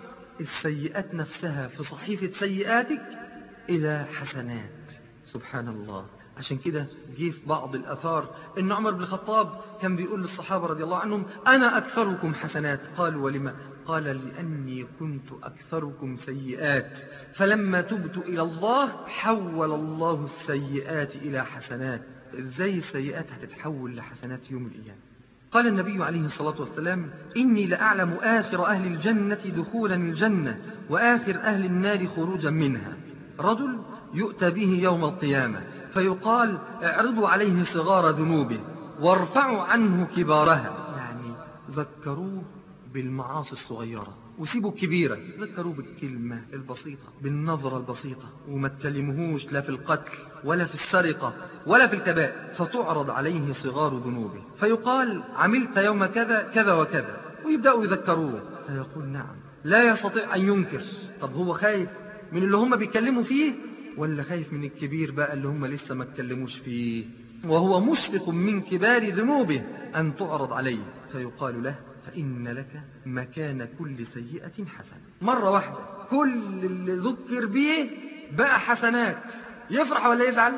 Speaker 1: السيئات نفسها في صحيفة سيئاتك إلى حسنات سبحان الله عشان كده جه في بعض الأثار إن عمر بن الخطاب كان بيقول للصحابة رضي الله عنهم أنا أكثركم حسنات قالوا ولما قال لأني كنت أكثركم سيئات فلما تبت إلى الله حول الله السيئات إلى حسنات إزاي السيئات هتتحول لحسنات يوم القيامة قال النبي عليه الصلاة والسلام إني لأعلم آخر أهل الجنة دخولا الجنة وآخر أهل النار خروجا منها رجل يؤتى به يوم القيامة فيقال اعرضوا عليه صغار ذنوبه وارفعوا عنه كبارها يعني ذكروه بالمعاصي الصغيرة وسيبوا الكبيرة ذكروا بالكلمة البسيطة بالنظرة البسيطة وما تكلموهوش لا في القتل ولا في السرقة ولا في الكبائر فتعرض عليه صغار ذنوبه فيقال عملت يوم كذا كذا وكذا ويبدأوا يذكروه فيقول نعم لا يستطيع أن ينكر طب هو خايف من اللي هم بيتكلموا فيه ولا خايف من الكبير بقى اللي هم لسه ما اتكلموش فيه وهو مشفق من كبار ذنوبه أن تعرض عليه فيقال له فإن لك مكان كل سيئة حسنة مرة واحدة كل اللي ذكر به بقى حسنات يفرح ولا يزعل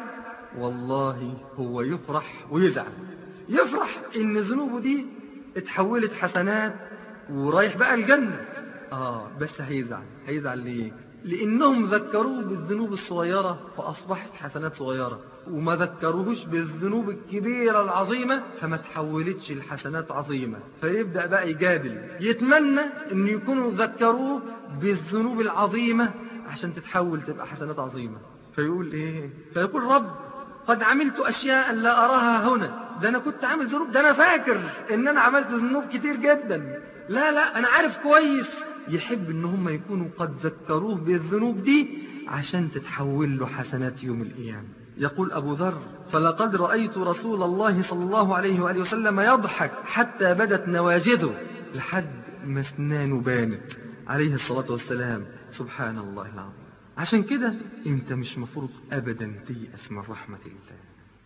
Speaker 1: والله هو يفرح ويزعل يفرح ان ذنوبه دي اتحولت حسنات ورايح بقى الجنة اه بس هيزعل هيزعل ليه لانهم ذكروه بالذنوب الصغيرة فاصبحت حسنات صغيرة وما ذكروهش بالذنوب الكبيرة العظيمة فما تحولتش الحسنات عظيمة فيبدأ بقى يجادل يتمنى ان يكونوا ذكروه بالذنوب العظيمة عشان تتحول تبقى حسنات عظيمة فيقول ايه فيقول رب قد عملت اشياء لا اراها هنا ده انا كنت عامل ذنوب ده انا فاكر ان انا عملت ذنوب كتير جدا لا لا انا عارف كويس يحب ان هم يكونوا قد ذكروه بالذنوب دي عشان تتحول له حسنات يوم القيامة يقول أبو ذر فلقد رأيت رسول الله صلى الله عليه وآله وسلم يضحك حتى بدت نواجذه لحد ما اسنانه بانت عليه الصلاة والسلام سبحان الله العظيم عشان كده انت مش مفروض ابدا تيأس من رحمة الله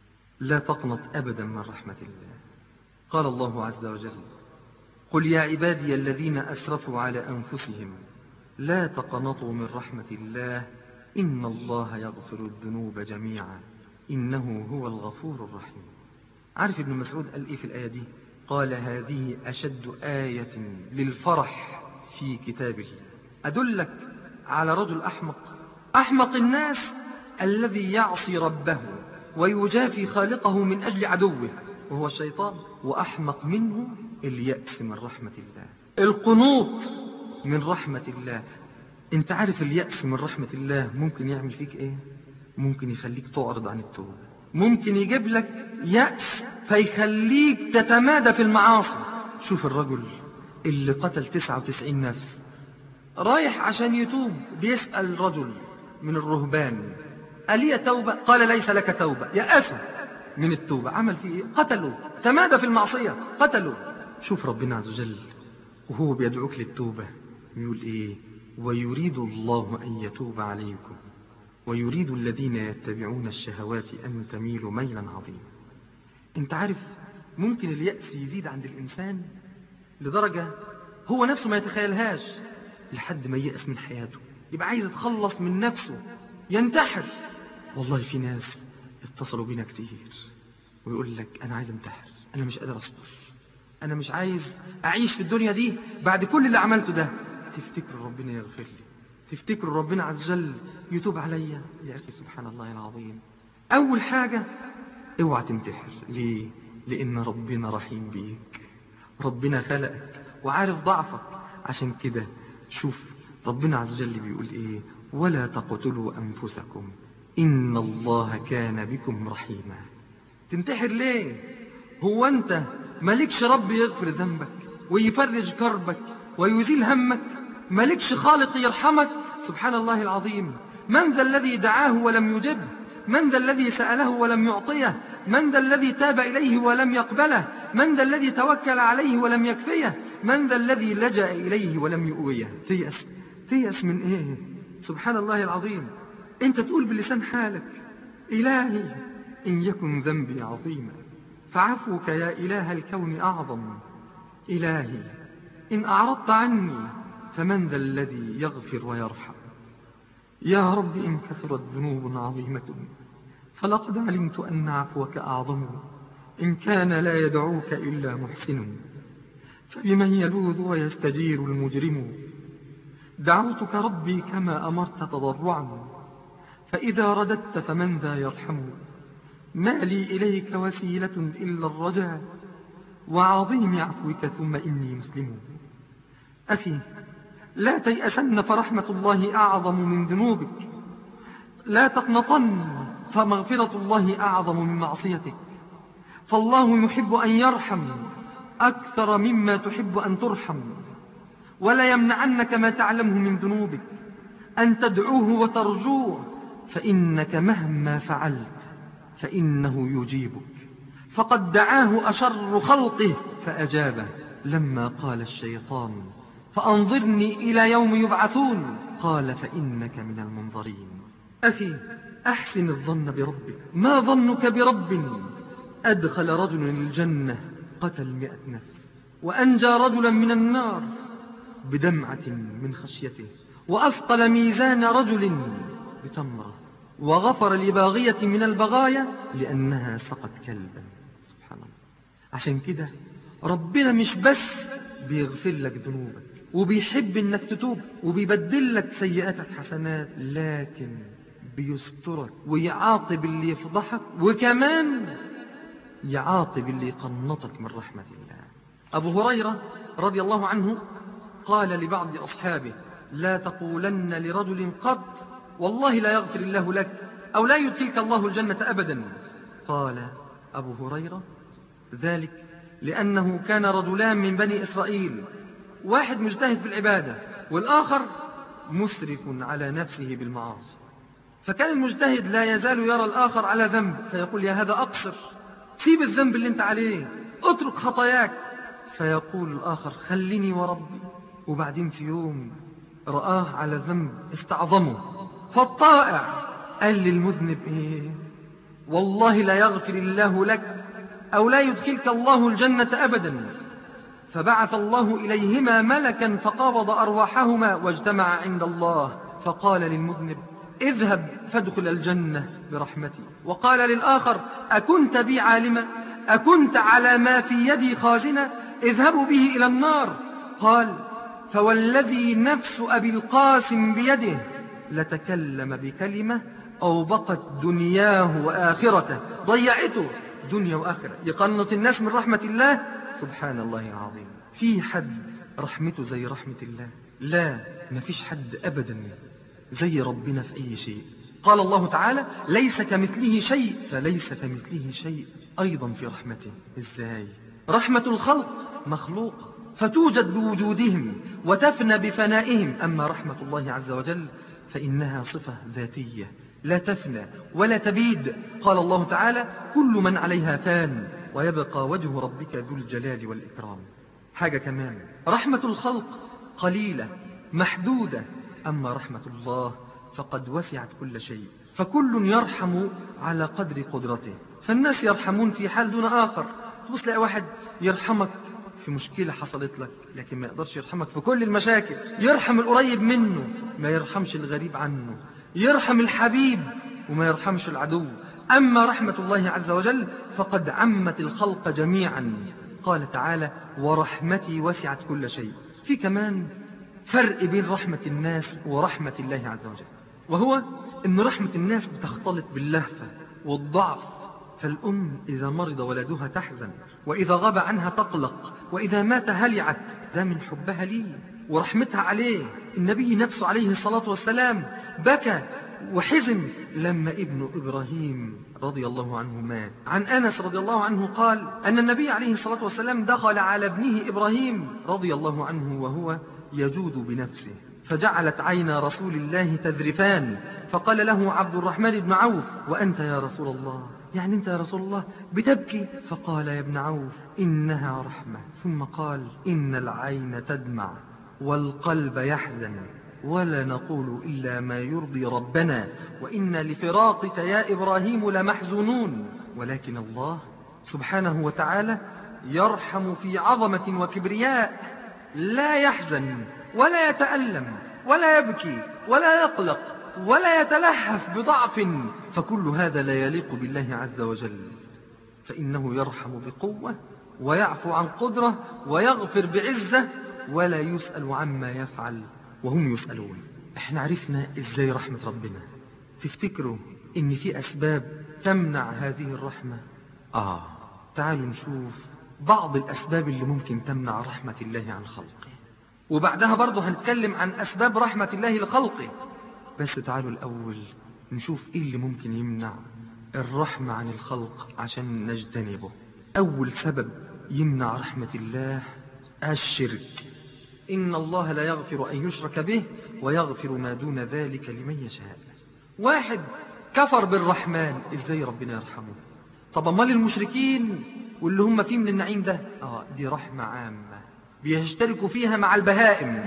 Speaker 1: لا تقنط ابدا من رحمة الله قال الله عز وجل قل يا عبادي الذين أسرفوا على أنفسهم لا تقنطوا من رحمة الله إن الله يغفر الذنوب جميعا إنه هو الغفور الرحيم عارف ابن مسعود قال إيه في الآية دي قال هذه أشد آية للفرح في كتابه أدلك على رجل أحمق أحمق الناس الذي يعصي ربه ويجافي خالقه من أجل عدوه وهو الشيطان وأحمق منه اليأس من رحمة الله القنوط من رحمة الله انت عارف اليأس من رحمة الله ممكن يعمل فيك ايه ممكن يخليك تعرض عن التوبة ممكن يجيب لك يأس فيخليك تتمادى في المعاصي شوف الرجل اللي قتل 99 نفس رايح عشان يتوب بيسأل رجل من الرهبان ألي توبة قال ليس لك توبة يأسه من التوبة عمل فيه إيه؟ قتلوا تمادى في المعصية قتلوا شوف ربنا عز وجل وهو بيدعوك للتوبة يقول إيه ويريد الله أن يتوب عليكم ويريد الذين يتبعون الشهوات أن تميلوا ميلا عظيما انت عارف ممكن اليأس يزيد عند الإنسان لدرجة هو نفسه ما يتخيلهاش لحد ما ييأس من حياته يبقى عايز يتخلص من نفسه ينتحر والله في ناس اتصلوا بينا كتير ويقول لك أنا عايز انتحر أنا مش قادر أصبر أنا مش عايز أعيش في الدنيا دي بعد كل اللي عملته ده تفتكر ربنا يغفر لي تفتكر ربنا عز وجل يتوب عليا يا أخي سبحان الله العظيم أول حاجة اوعى تنتحر ليه لأن ربنا رحيم بيك ربنا خلقك وعارف ضعفك عشان كده شوف ربنا عز وجل بيقول ايه ولا تقتلوا أنفسكم إن الله كان بكم رحيما تنتحر ليه هو أنت مالكش رب يغفر ذنبك ويفرج كربك ويزيل همك مالكش خالق يرحمك سبحان الله العظيم من ذا الذي دعاه ولم يجبه من ذا الذي سأله ولم يعطيه من ذا الذي تاب إليه ولم يقبله من ذا الذي توكل عليه ولم يكفيه من ذا الذي لجأ إليه ولم يؤويه تيأس تيأس من إيه سبحان الله العظيم أنت تقول بلسان حالك إلهي إن يكن ذنبي عظيما فعفوك يا إله الكون أعظم إلهي إن أعرضت عني فمن ذا الذي يغفر ويرحم يا رب إن كثرت ذنوب عظيمة فلقد علمت أن عفوك أعظم إن كان لا يدعوك إلا محسن فبمن يلوذ ويستجير المجرم دعوتك ربي كما أمرت تضرعا فإذا رددت فمن ذا يرحم ما لي إليك وسيلة إلا الرجاء وعظيم عفوك ثم إني مسلم أخي لا تيأسن فرحمة الله أعظم من ذنوبك لا تقنطن فمغفرة الله أعظم من معصيتك فالله يحب أن يرحم أكثر مما تحب أن ترحم ولا يمنعنك ما تعلمه من ذنوبك أن تدعوه وترجوه فإنك مهما فعلت فإنه يجيبك فقد دعاه أشر خلقه فأجابه لما قال الشيطان فأنظرني إلى يوم يبعثون قال فإنك من المنظرين أخي أحسن الظن بربك ما ظنك برب أدخل رجل الجنة قتل مئة نفس وأنجى رجلا من النار بدمعة من خشيته وأثقل ميزان رجل بتمرة وغفر لباغية من البغايا لأنها سقت كلبا سبحان الله عشان كده ربنا مش بس بيغفر لك ذنوبك وبيحب انك تتوب وبيبدل لك سيئاتك حسنات لكن بيسترك ويعاقب اللي يفضحك وكمان يعاقب اللي يقنطك من رحمة الله أبو هريرة رضي الله عنه قال لبعض أصحابه لا تقولن لرجل قط والله لا يغفر الله لك أو لا يدخلك الله الجنة أبدا قال أبو هريرة ذلك لأنه كان رجلان من بني إسرائيل واحد مجتهد في العبادة والآخر مسرف على نفسه بالمعاصي فكان المجتهد لا يزال يرى الآخر على ذنب فيقول يا هذا أقصر سيب الذنب اللي انت عليه اترك خطاياك فيقول الآخر خليني وربي وبعدين في يوم رآه على ذنب استعظمه فالطائع قال للمذنب ايه والله لا يغفر الله لك أو لا يدخلك الله الجنة أبدا فبعث الله إليهما ملكا فقبض أرواحهما واجتمع عند الله فقال للمذنب اذهب فادخل الجنة برحمتي وقال للآخر أكنت بي عالما أكنت على ما في يدي خازنة اذهبوا به إلى النار قال فوالذي نفس أبي القاسم بيده لتكلم بكلمة أو بقت دنياه وآخرته ضيعته دنيا وآخرة يقنط الناس من رحمة الله سبحان الله العظيم في حد رحمته زي رحمة الله لا مفيش حد أبدا زي ربنا في أي شيء قال الله تعالى ليس كمثله شيء فليس كمثله شيء أيضا في رحمته إزاي رحمة الخلق مخلوقة فتوجد بوجودهم وتفنى بفنائهم أما رحمة الله عز وجل فإنها صفة ذاتية لا تفنى ولا تبيد قال الله تعالى كل من عليها فان ويبقى وجه ربك ذو الجلال والإكرام حاجة كمان رحمة الخلق قليلة محدودة أما رحمة الله فقد وسعت كل شيء فكل يرحم على قدر قدرته فالناس يرحمون في حال دون آخر تبص تلاقي واحد يرحمك في مشكلة حصلت لك لكن ما يقدرش يرحمك في كل المشاكل يرحم القريب منه ما يرحمش الغريب عنه يرحم الحبيب وما يرحمش العدو أما رحمة الله عز وجل فقد عمت الخلق جميعا قال تعالى ورحمتي وسعت كل شيء في كمان فرق بين رحمة الناس ورحمة الله عز وجل وهو أن رحمة الناس بتختلط باللهفة والضعف فالأم إذا مرض ولدها تحزن وإذا غاب عنها تقلق وإذا مات هلعت ده من حبها ليه ورحمتها عليه النبي نفسه عليه الصلاة والسلام بكى وحزن لما ابن إبراهيم رضي الله عنه مات عن أنس رضي الله عنه قال أن النبي عليه الصلاة والسلام دخل على ابنه إبراهيم رضي الله عنه وهو يجود بنفسه فجعلت عينا رسول الله تذرفان فقال له عبد الرحمن بن عوف وأنت يا رسول الله يعني أنت يا رسول الله بتبكي فقال يا ابن عوف إنها رحمة ثم قال إن العين تدمع والقلب يحزن ولا نقول إلا ما يرضي ربنا وإن لفراقك يا إبراهيم لمحزونون ولكن الله سبحانه وتعالى يرحم في عظمة وكبرياء لا يحزن ولا يتألم ولا يبكي ولا يقلق ولا يتلهف بضعف فكل هذا لا يليق بالله عز وجل فإنه يرحم بقوة ويعفو عن قدرة ويغفر بعزة ولا يسأل عما يفعل وهم يسألون احنا عرفنا ازاي رحمة ربنا تفتكروا ان في اسباب تمنع هذه الرحمة اه تعالوا نشوف بعض الاسباب اللي ممكن تمنع رحمة الله عن خلقه وبعدها برضه هنتكلم عن اسباب رحمة الله لخلقه بس تعالوا الاول نشوف ايه اللي ممكن يمنع الرحمة عن الخلق عشان نجتنبه اول سبب يمنع رحمة الله الشرك إن الله لا يغفر أن يشرك به ويغفر ما دون ذلك لمن يشاء واحد كفر بالرحمن إزاي ربنا يرحمه طب أمال المشركين واللي هم فيه من النعيم ده آه دي رحمة عامة بيشتركوا فيها مع البهائم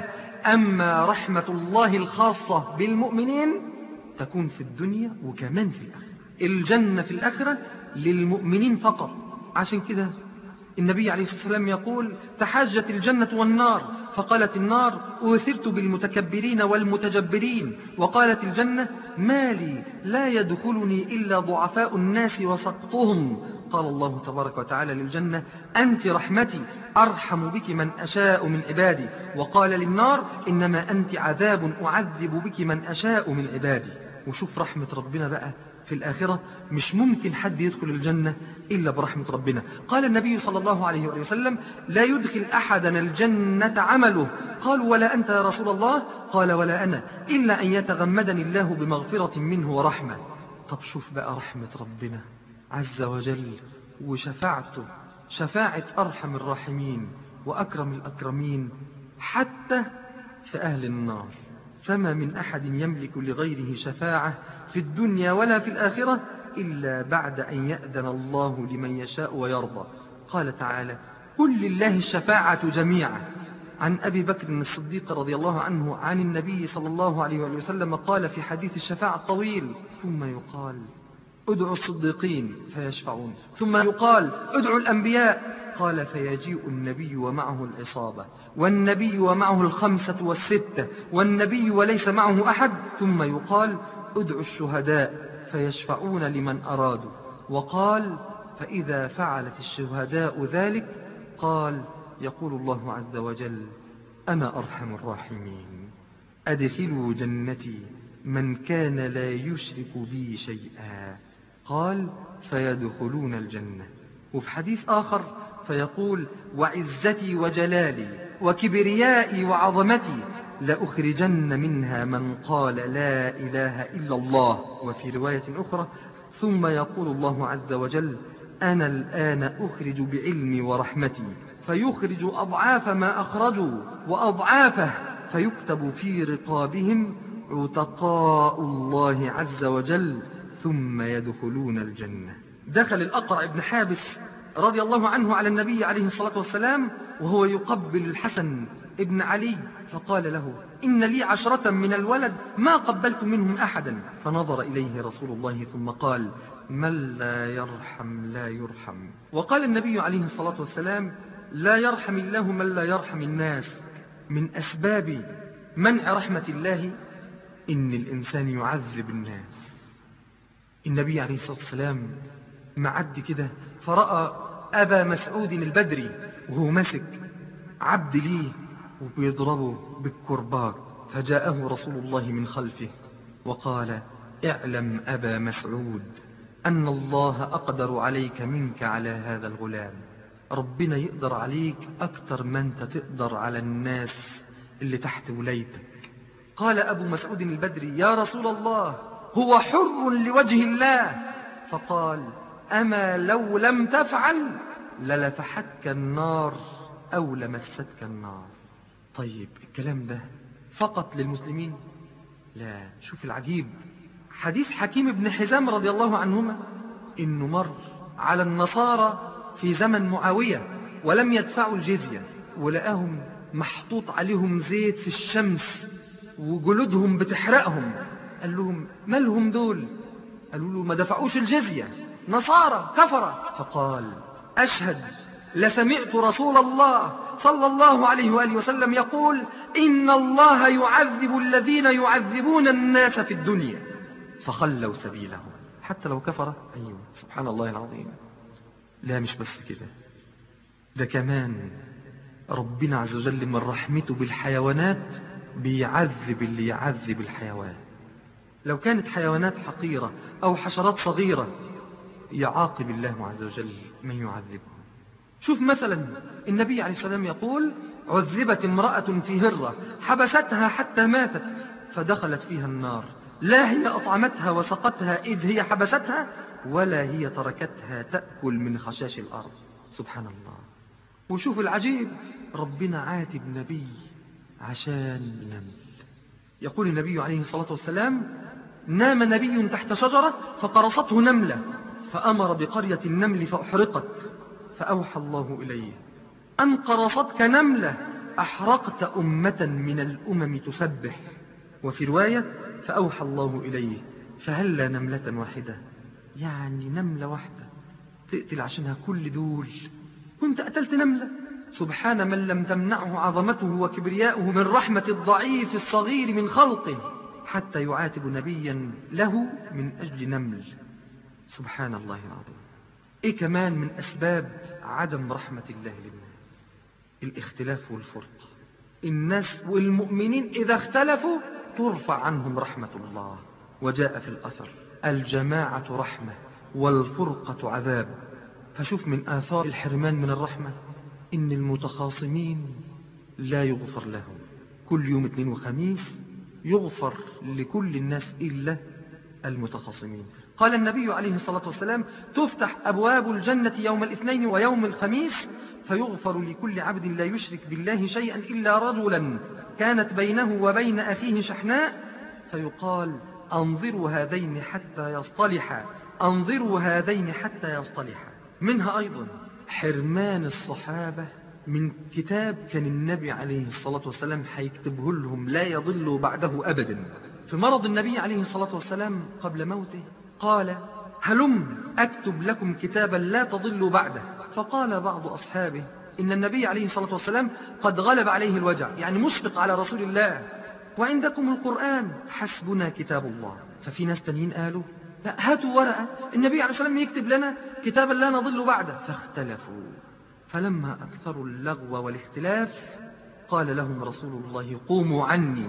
Speaker 1: أما رحمة الله الخاصة بالمؤمنين تكون في الدنيا وكمان في الآخرة الجنة في الآخرة للمؤمنين فقط عشان كده النبي عليه الصلاة والسلام يقول تحاجت الجنة والنار فقالت النار أوثرت بالمتكبرين والمتجبرين وقالت الجنة ما لي لا يدخلني إلا ضعفاء الناس وسقطهم قال الله تبارك وتعالى للجنة أنت رحمتي أرحم بك من أشاء من عبادي وقال للنار إنما أنت عذاب أعذب بك من أشاء من عبادي وشوف رحمة ربنا بقى في الآخرة مش ممكن حد يدخل الجنة إلا برحمة ربنا قال النبي صلى الله عليه وآله وسلم لا يدخل أحدنا الجنة عمله قالوا ولا أنت يا رسول الله قال ولا أنا إلا أن يتغمدني الله بمغفرة منه ورحمة طب شوف بقى رحمة ربنا عز وجل وشفاعته شفاعة أرحم الراحمين وأكرم الأكرمين حتى في أهل النار فما من أحد يملك لغيره شفاعة في الدنيا ولا في الآخرة إلا بعد أن يأذن الله لمن يشاء ويرضى قال تعالى قل لله الشفاعة جميعا عن أبي بكر الصديق رضي الله عنه عن النبي صلى الله عليه وآله وسلم قال في حديث الشفاعة الطويل ثم يقال ادعوا الصديقين فيشفعون ثم يقال ادعوا الأنبياء قال فيجيء النبي ومعه العصابة والنبي ومعه الخمسة والستة والنبي وليس معه أحد ثم يقال ادعوا الشهداء فيشفعون لمن أرادوا وقال فإذا فعلت الشهداء ذلك قال يقول الله عز وجل أنا أرحم الراحمين أدخلوا جنتي من كان لا يشرك بي شيئا قال فيدخلون الجنة وفي حديث آخر فيقول وعزتي وجلالي وكبريائي وعظمتي لأخرجن منها من قال لا إله إلا الله وفي رواية أخرى ثم يقول الله عز وجل أنا الآن أخرج بعلمي ورحمتي فيخرج أضعاف ما أخرجوا وأضعافه فيكتب في رقابهم عتقاء الله عز وجل ثم يدخلون الجنة دخل الأقرع بن حابس رضي الله عنه على النبي عليه الصلاة والسلام وهو يقبل الحسن ابن علي فقال له إن لي عشرة من الولد ما قبلت منهم أحدا فنظر إليه رسول الله ثم قال من لا يرحم لا يرحم وقال النبي عليه الصلاة والسلام لا يرحم الله من لا يرحم الناس من أسباب منع رحمة الله إن الإنسان يعذب الناس النبي عليه الصلاة والسلام معدي كده فرأى أبا مسعود البدري وهو مسك عبد ليه وبيضربه بالكرباج فجاءه رسول الله من خلفه وقال اعلم أبا مسعود أن الله أقدر عليك منك على هذا الغلام ربنا يقدر عليك أكتر ما أنت تقدر على الناس اللي تحت ولايتك قال أبو مسعود البدري يا رسول الله هو حر لوجه الله فقال أما لو لم تفعل للفحتك النار أو لمستك النار طيب الكلام ده فقط للمسلمين لا شوف العجيب حديث حكيم بن حزام رضي الله عنهما إنه مر على النصارى في زمن معاوية ولم يدفعوا الجزية ولقاهم محطوط عليهم زيت في الشمس وجلودهم بتحرقهم قال لهم مالهم دول قالوا له ما دفعوش الجزية نصارى كفرة فقال أشهد لسمعت رسول الله صلى الله عليه وآله وسلم يقول إن الله يعذب الذين يعذبون الناس في الدنيا فخلوا سبيلهم حتى لو كفر أيوة سبحان الله العظيم لا مش بس كده ده كمان ربنا عز وجل من رحمته بالحيوانات بيعذب اللي يعذب الحيوان لو كانت حيوانات حقيرة أو حشرات صغيرة يعاقب الله عز وجل من يعذبه شوف مثلا النبي عليه السلام يقول عذبت امرأة في هرة حبستها حتى ماتت فدخلت فيها النار لا هي أطعمتها وسقتها إذ هي حبستها ولا هي تركتها تأكل من خشاش الأرض سبحان الله وشوف العجيب ربنا عاتب نبي عشان نمل يقول النبي عليه الصلاة والسلام نام نبي تحت شجرة فقرصته نملة فأمر بقرية النمل فأحرقت فأوحى الله إليه أن قرصتك نملة أحرقت أمة من الأمم تسبح وفي رواية فأوحى الله إليه فهلا نملة واحدة يعني نملة واحدة تقتل عشانها كل دول كنت قتلت نملة سبحان من لم تمنعه عظمته وكبرياؤه من رحمة الضعيف الصغير من خلقه حتى يعاتب نبيا له من أجل نمل سبحان الله العظيم إيه كمان من أسباب عدم رحمة الله للناس الاختلاف والفرقة الناس والمؤمنين إذا اختلفوا ترفع عنهم رحمة الله وجاء في الأثر الجماعة رحمة والفرقة عذاب فشوف من آثار الحرمان من الرحمة إن المتخاصمين لا يغفر لهم كل يوم اثنين وخميس يغفر لكل الناس إلا المتخاصمين قال النبي عليه الصلاة والسلام تفتح أبواب الجنة يوم الاثنين ويوم الخميس فيغفر لكل عبد لا يشرك بالله شيئا إلا رجلا كانت بينه وبين أخيه شحناء فيقال أنظروا هذين حتى يصطلحا أنظروا هذين حتى يصطلحا منها أيضا حرمان الصحابة من كتاب كان النبي عليه الصلاة والسلام هيكتبه لهم لا يضل بعده أبدا في مرض النبي عليه الصلاة والسلام قبل موته قال هلم أكتب لكم كتابا لا تضلوا بعده فقال بعض أصحابه إن النبي عليه الصلاة والسلام قد غلب عليه الوجع يعني مشفق على رسول الله وعندكم القرآن حسبنا كتاب الله ففي ناس تانيين قالوا لا هاتوا ورقة النبي عليه الصلاة والسلام يكتب لنا كتابا لا نضل بعده فاختلفوا فلما أكثروا اللغو والاختلاف قال لهم رسول الله قوموا عني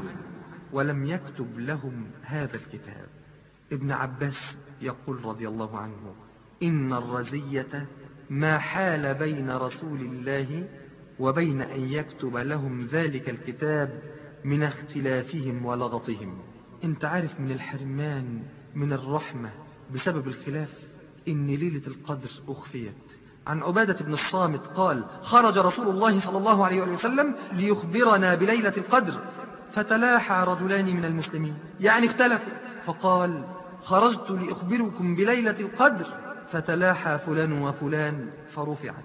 Speaker 1: ولم يكتب لهم هذا الكتاب ابن عباس يقول رضي الله عنه إن الرزية ما حال بين رسول الله وبين أن يكتب لهم ذلك الكتاب من اختلافهم ولغطهم انت عارف من الحرمان من الرحمة بسبب الخلاف إن ليلة القدر أخفيت عن عبادة بن الصامت قال خرج رسول الله صلى الله عليه وسلم ليخبرنا بليلة القدر فتلاحى رجلان من المسلمين يعني اختلفوا فقال خرجت لأخبركم بليلة القدر فتلاحى فلان وفلان فرفعت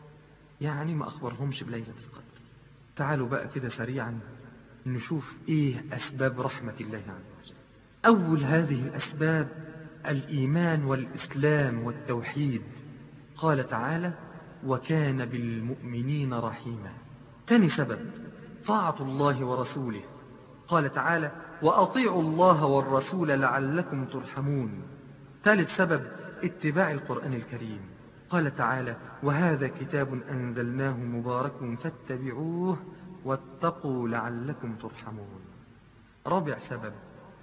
Speaker 1: يعني ما أخبرهمش بليلة القدر تعالوا بقى كده سريعا نشوف إيه أسباب رحمة الله عز وجل أول هذه الأسباب الإيمان والإسلام والتوحيد قال تعالى وكان بالمؤمنين رحيما تاني سبب طاعة الله ورسوله قال تعالى وأطيعوا الله والرسول لعلكم ترحمون ثالث سبب اتباع القرآن الكريم قال تعالى وهذا كتاب أنزلناه مبارك فاتبعوه واتقوا لعلكم ترحمون رابع سبب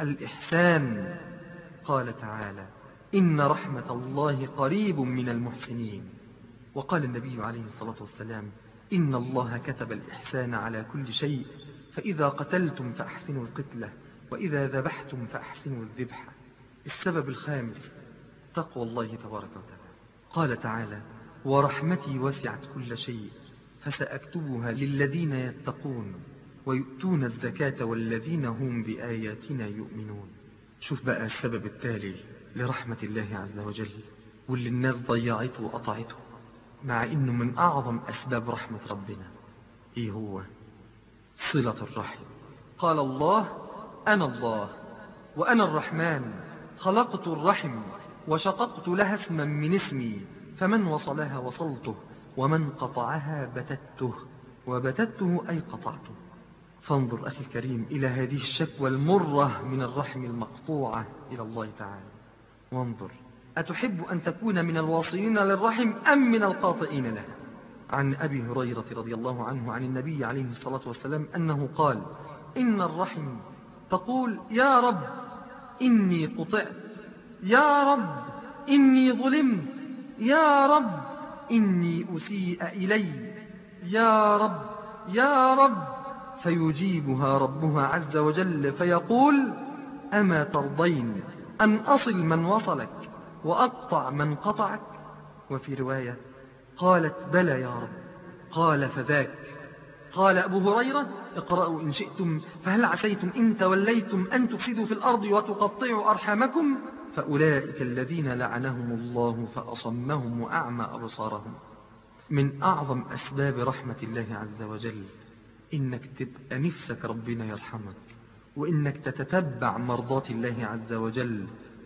Speaker 1: الإحسان قال تعالى إن رحمة الله قريب من المحسنين وقال النبي عليه الصلاة والسلام إن الله كتب الإحسان على كل شيء فإذا قتلتم فأحسنوا القتلة وإذا ذبحتم فأحسنوا الذبح السبب الخامس تقوى الله تبارك وتعالى قال تعالى ورحمتي وسعت كل شيء فسأكتبها للذين يتقون ويؤتون الزكاة والذين هم بآياتنا يؤمنون شوف بقى السبب التالي لرحمة الله عز وجل واللي الناس ضيعته وقطعته مع انه من اعظم اسباب رحمة ربنا ايه هو صلة الرحم قال الله انا الله وانا الرحمن خلقت الرحم وشققت لها اسما من اسمي فمن وصلها وصلته ومن قطعها بتته وبتته اي قطعته فانظر أخي الكريم إلى هذه الشكوى المرة من الرحم المقطوعة إلى الله تعالى وانظر أتحب أن تكون من الواصلين للرحم أم من القاطئين لها عن أبي هريرة رضي الله عنه عن النبي عليه الصلاة والسلام أنه قال إن الرحم تقول يا رب إني قطعت يا رب إني ظلمت يا رب إني أسيء إلي يا رب يا رب فيجيبها ربها عز وجل فيقول أما ترضين أن أصل من وصلك وأقطع من قطعك وفي رواية قالت بلى يا رب قال فذاك قال أبو هريرة اقرأوا إن شئتم فهل عسيتم إن توليتم أن تفسدوا في الأرض وتقطعوا أرحامكم فأولئك الذين لعنهم الله فأصمهم وأعمى أبصارهم من أعظم أسباب رحمة الله عز وجل إنك تبقى نفسك ربنا يرحمك وإنك تتتبع مرضات الله عز وجل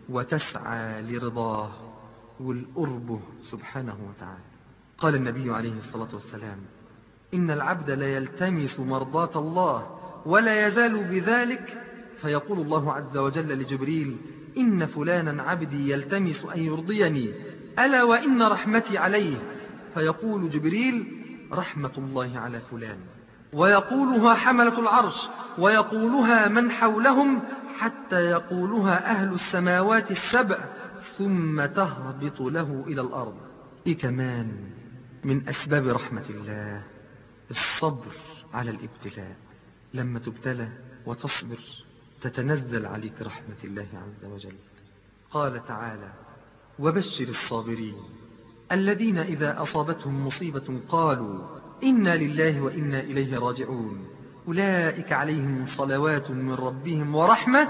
Speaker 1: وتسعى لرضاه والقربه سبحانه وتعالى قال النبي عليه الصلاة والسلام إن العبد لا يلتمس مرضاة الله ولا يزال بذلك فيقول الله عز وجل لجبريل إن فلانا عبدي يلتمس أن يرضيني ألا وإن رحمتي عليه فيقول جبريل رحمة الله على فلان ويقولها حملة العرش ويقولها من حولهم حتى يقولها أهل السماوات السبع ثم تهبط له إلى الأرض إيه كمان من أسباب رحمة الله الصبر على الابتلاء لما تبتلى وتصبر تتنزل عليك رحمة الله عز وجل قال تعالى وبشر الصابرين الذين إذا أصابتهم مصيبة قالوا إنا لله وإنا إليه راجعون أولئك عليهم صلوات من ربهم ورحمة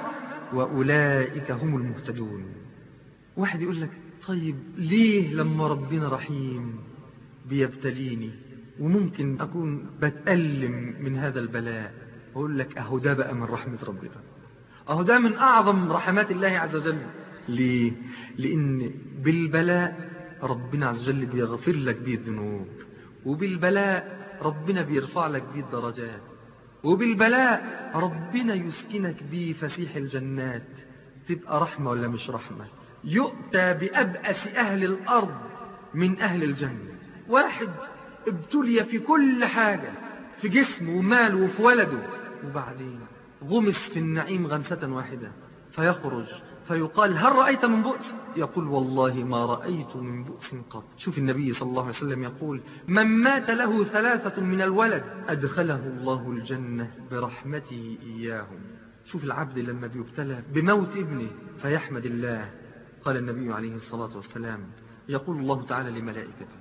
Speaker 1: وأولئك هم المهتدون واحد يقول لك طيب ليه لما ربنا رحيم بيبتليني وممكن أكون بتألم من هذا البلاء أقول لك أهو ده بقى من رحمة ربنا أهو ده من أعظم رحمات الله عز وجل ليه؟ لأن بالبلاء ربنا عز وجل بيغفر لك بيه الذنوب وبالبلاء ربنا بيرفع لك بيه الدرجات وبالبلاء ربنا يسكنك بيه فسيح الجنات تبقى رحمة ولا مش رحمة يؤتى بأبأس أهل الأرض من أهل الجنة واحد ابتلي في كل حاجة في جسمه وماله وفي ولده وبعدين غمس في النعيم غمسة واحدة فيخرج فيقال هل رأيت من بؤس يقول والله ما رأيت من بؤس قط شوف النبي صلى الله عليه وسلم يقول من مات له ثلاثة من الولد أدخله الله الجنة برحمته إياهم شوف العبد لما بيبتلى بموت ابنه فيحمد الله قال النبي عليه الصلاة والسلام يقول الله تعالى لملائكته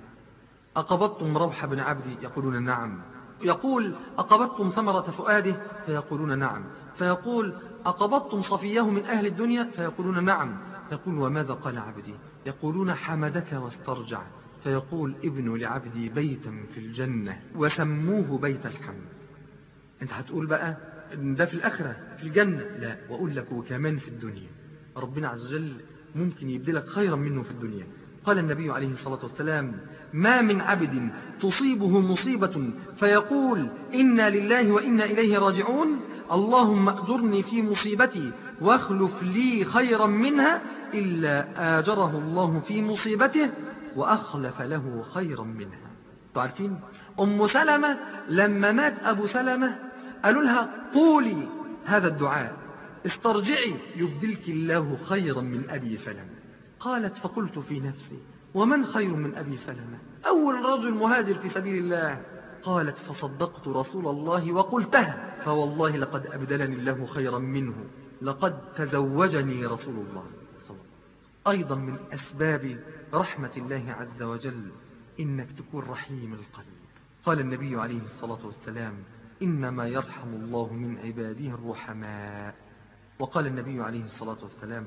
Speaker 1: أقبضتم روح بن عبدي يقولون نعم يقول أقبضتم ثمرة فؤاده فيقولون نعم فيقول أقبضتم صفيه من أهل الدنيا فيقولون نعم يقول وماذا قال عبدي يقولون حمدك واسترجع فيقول ابن لعبدي بيتا في الجنة وسموه بيت الحمد انت هتقول بقى إن ده في الآخرة في الجنة لا وأقول لك وكمان في الدنيا ربنا عز وجل ممكن يبدلك خيرا منه في الدنيا قال النبي عليه الصلاة والسلام ما من عبد تصيبه مصيبة فيقول إنا لله وإنا إليه راجعون اللهم أجرني في مصيبتي واخلف لي خيرا منها إلا آجره الله في مصيبته وأخلف له خيرا منها تعرفين أم سلمة لما مات أبو سلمة قالوا لها قولي هذا الدعاء استرجعي يبدلك الله خيرا من أبي سلمة قالت فقلت في نفسي ومن خير من أبي سلمة أول رجل مهاجر في سبيل الله قالت فصدقت رسول الله وقلتها فوالله لقد أبدلني الله خيرا منه لقد تزوجني رسول الله صلى الله أيضا من أسباب رحمة الله عز وجل إنك تكون رحيم القلب قال النبي عليه الصلاة والسلام إنما يرحم الله من عباده الرحماء وقال النبي عليه الصلاة والسلام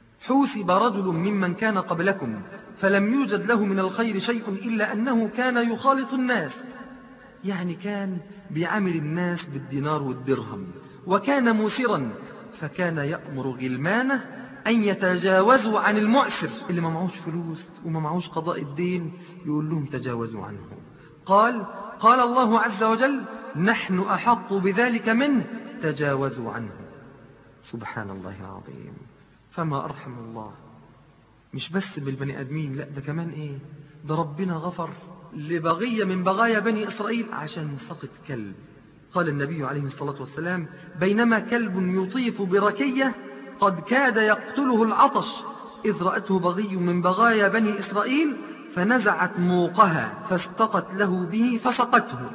Speaker 1: حوسب رجل ممن كان قبلكم فلم يوجد له من الخير شيء إلا أنه كان يخالط الناس يعني كان بيعامل الناس بالدينار والدرهم وكان موسرا فكان يأمر غلمانه أن يتجاوزوا عن المعسر اللي ما معهوش فلوس وما معهوش قضاء الدين يقول لهم تجاوزوا عنه قال قال الله عز وجل نحن أحق بذلك منه تجاوزوا عنه سبحان الله العظيم فما أرحم الله مش بس بالبني آدمين لا ده كمان إيه ده ربنا غفر لبغية من بغايا بني إسرائيل عشان سقط كلب قال النبي عليه الصلاة والسلام بينما كلب يطيف بركية قد كاد يقتله العطش إذ رأته بغي من بغايا بني إسرائيل فنزعت موقها فاستقت له به فسقته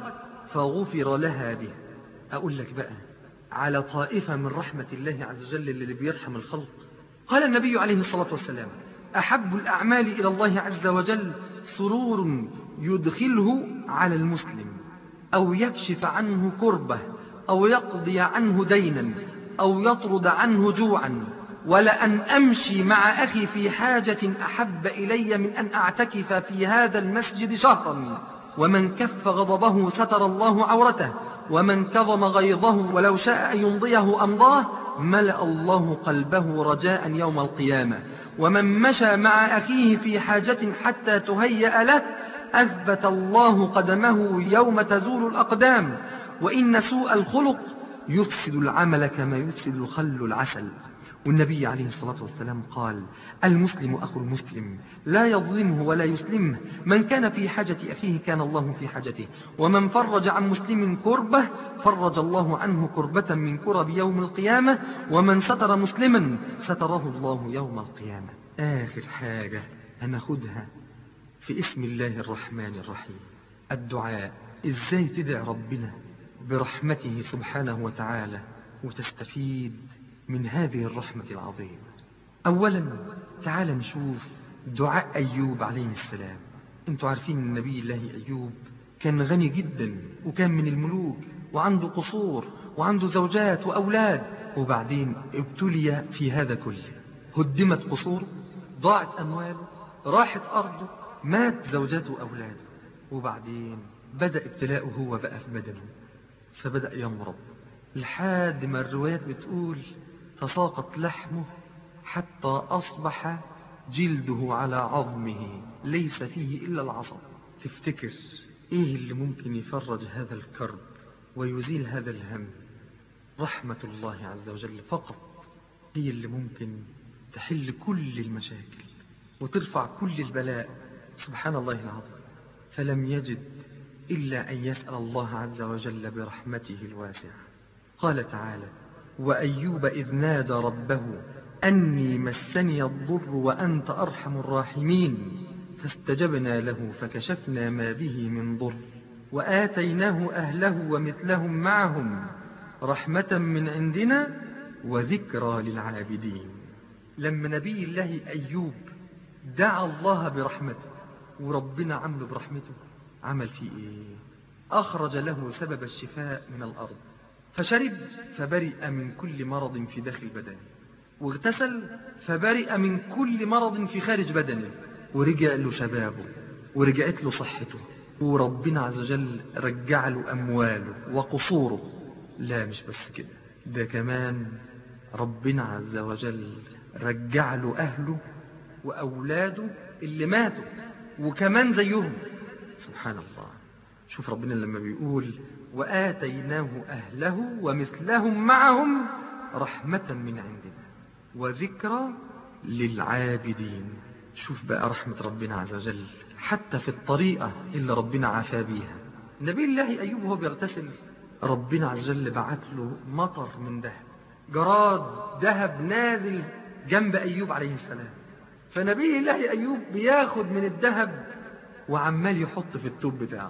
Speaker 1: فغفر لها به أقول لك بقى على طائفة من رحمة الله عز وجل اللي بيرحم الخلق قال النبي عليه الصلاة والسلام أحب الأعمال إلى الله عز وجل سرور يدخله على المسلم أو يكشف عنه كربة أو يقضي عنه دينا أو يطرد عنه جوعا ولأن أمشي مع أخي في حاجة أحب إلي من أن أعتكف في هذا المسجد شهرا ومن كف غضبه ستر الله عورته ومن كظم غيظه ولو شاء أن يمضيه أمضاه ملأ الله قلبه رجاء يوم القيامة ومن مشى مع أخيه في حاجة حتى تهيأ له أثبت الله قدمه يوم تزول الأقدام وإن سوء الخلق يفسد العمل كما يفسد الخل العسل والنبي عليه الصلاة والسلام قال المسلم أخو المسلم لا يظلمه ولا يسلمه من كان في حاجة أخيه كان الله في حاجته ومن فرج عن مسلم كربة فرج الله عنه كربة من كرب يوم القيامة ومن ستر مسلما ستره الله يوم القيامة آخر حاجة هناخدها في اسم الله الرحمن الرحيم الدعاء ازاي تدعي ربنا برحمته سبحانه وتعالى وتستفيد من هذه الرحمة العظيمة أولا تعال نشوف دعاء أيوب عليه السلام انتوا عارفين ان نبي الله أيوب كان غني جدا وكان من الملوك وعنده قصور وعنده زوجات وأولاد وبعدين ابتلي في هذا كله هدمت قصوره ضاعت أمواله راحت أرضه مات زوجاته وأولاده وبعدين بدأ ابتلاؤه هو بقى في بدنه فبدأ يمرض لحد ما الروايات بتقول تساقط لحمه حتى أصبح جلده على عظمه ليس فيه إلا العصب تفتكر إيه اللي ممكن يفرج هذا الكرب ويزيل هذا الهم رحمة الله عز وجل فقط هي اللي ممكن تحل كل المشاكل وترفع كل البلاء سبحان الله العظيم فلم يجد إلا أن يسأل الله عز وجل برحمته الواسعة قال تعالى وأيوب إذ نادى ربه أني مسني الضر وأنت أرحم الراحمين فاستجبنا له فكشفنا ما به من ضر وآتيناه أهله ومثلهم معهم رحمة من عندنا وذكرى للعابدين لما نبي الله أيوب دعا الله برحمته وربنا عمله برحمته عمل فيه إيه أخرج له سبب الشفاء من الأرض فشرب فبرئ من كل مرض في داخل بدنه واغتسل فبرئ من كل مرض في خارج بدنه ورجع له شبابه ورجعت له صحته وربنا عز وجل رجع له أمواله وقصوره لا مش بس كده ده كمان ربنا عز وجل رجع له أهله وأولاده اللي ماتوا وكمان زيهم سبحان الله شوف ربنا لما بيقول وآتيناه أهله ومثلهم معهم رحمة من عندنا وذكرى للعابدين شوف بقى رحمة ربنا عز وجل حتى في الطريقة اللي ربنا عافى بيها نبي الله أيوب وهو بيغتسل ربنا عز وجل بعت له مطر من ذهب جراد ذهب نازل جنب أيوب عليه السلام فنبي الله أيوب بياخد من الذهب وعمال يحط في التوب بتاعه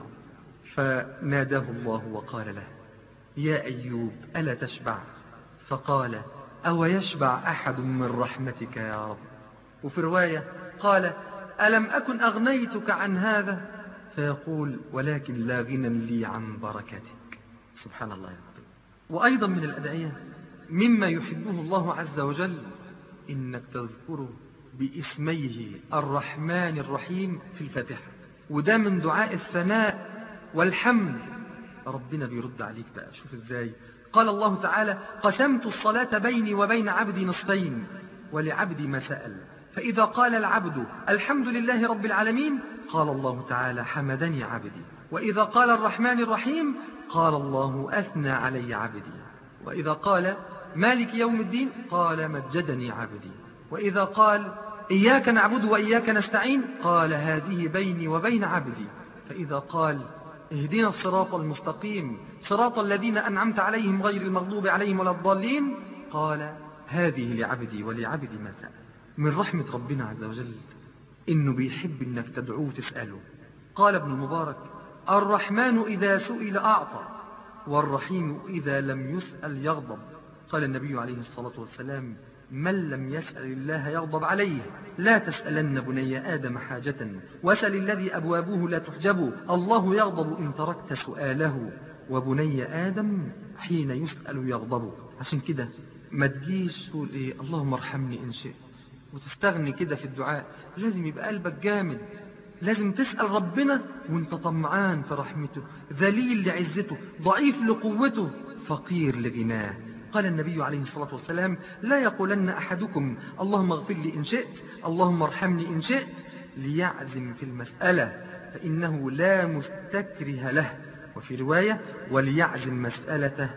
Speaker 1: فناداه الله وقال له يا أيوب ألا تشبع فقال أو يشبع أحد من رحمتك يا رب وفي رواية قال ألم أكن أغنيتك عن هذا فيقول ولكن لا غنى لي عن بركتك سبحان الله العظيم وأيضا من الأدعية مما يحبه الله عز وجل إنك تذكره باسميه الرحمن الرحيم في الفاتحة وده من دعاء الثناء والحمد ربنا بيرد عليك بقى شوف ازاي قال الله تعالى قسمت الصلاة بيني وبين عبدي نصفين ولعبدي ما سأل فإذا قال العبد الحمد لله رب العالمين قال الله تعالى حمدني عبدي وإذا قال الرحمن الرحيم قال الله أثنى علي عبدي وإذا قال مالك يوم الدين قال مجدني عبدي وإذا قال إياك نعبد وإياك نستعين قال هذه بيني وبين عبدي فإذا قال اهدنا الصراط المستقيم صراط الذين أنعمت عليهم غير المغضوب عليهم ولا الضالين قال هذه لعبدي ولعبدي ما سأل من رحمة ربنا عز وجل إنه بيحب إنك تدعوه تسأله قال ابن المبارك الرحمن إذا سئل أعطى والرحيم إذا لم يسأل يغضب قال النبي عليه الصلاة والسلام من لم يسأل الله يغضب عليه لا تسألن بني آدم حاجة وسل الذي أبوابه لا تحجب الله يغضب إن تركت سؤاله وبني آدم حين يسأل يغضب عشان كده ما تجيش تقول إيه اللهم ارحمني إن شئت وتستغني كده في الدعاء لازم يبقى قلبك جامد لازم تسأل ربنا وانت طمعان في رحمته ذليل لعزته ضعيف لقوته فقير لغناه قال النبي عليه الصلاة والسلام لا يقولن أحدكم اللهم اغفر لي إن شئت اللهم ارحمني إن شئت ليعزم في المسألة فإنه لا مستكره له وفي رواية وليعزم مسألته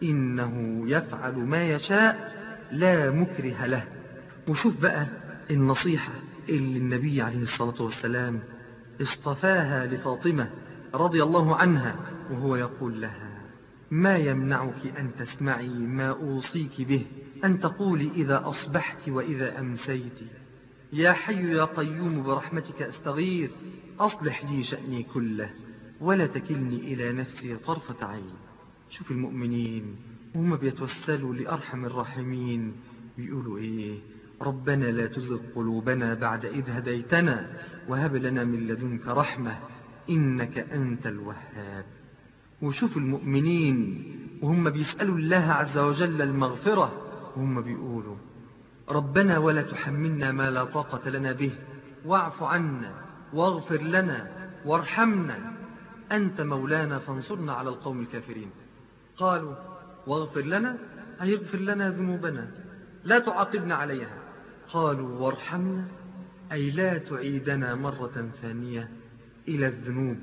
Speaker 1: إنه يفعل ما يشاء لا مكره له وشوف بقى النصيحة اللي النبي عليه الصلاة والسلام اصطفاها لفاطمة رضي الله عنها وهو يقول لها ما يمنعك أن تسمعي ما أوصيك به أن تقولي إذا أصبحت وإذا أمسيت يا حي يا قيوم برحمتك أستغيث أصلح لي شأني كله ولا تكلني إلى نفسي طرفة عين شوف المؤمنين وهم بيتوسلوا لأرحم الراحمين بيقولوا إيه ربنا لا تزغ قلوبنا بعد إذ هديتنا وهب لنا من لدنك رحمة إنك أنت الوهاب وشوف المؤمنين وهم بيسألوا الله عز وجل المغفرة وهم بيقولوا ربنا ولا تحملنا ما لا طاقة لنا به واعف عنا واغفر لنا وارحمنا أنت مولانا فانصرنا على القوم الكافرين قالوا واغفر لنا أي اغفر لنا ذنوبنا لا تعاقبنا عليها قالوا وارحمنا أي لا تعيدنا مرة ثانية إلى الذنوب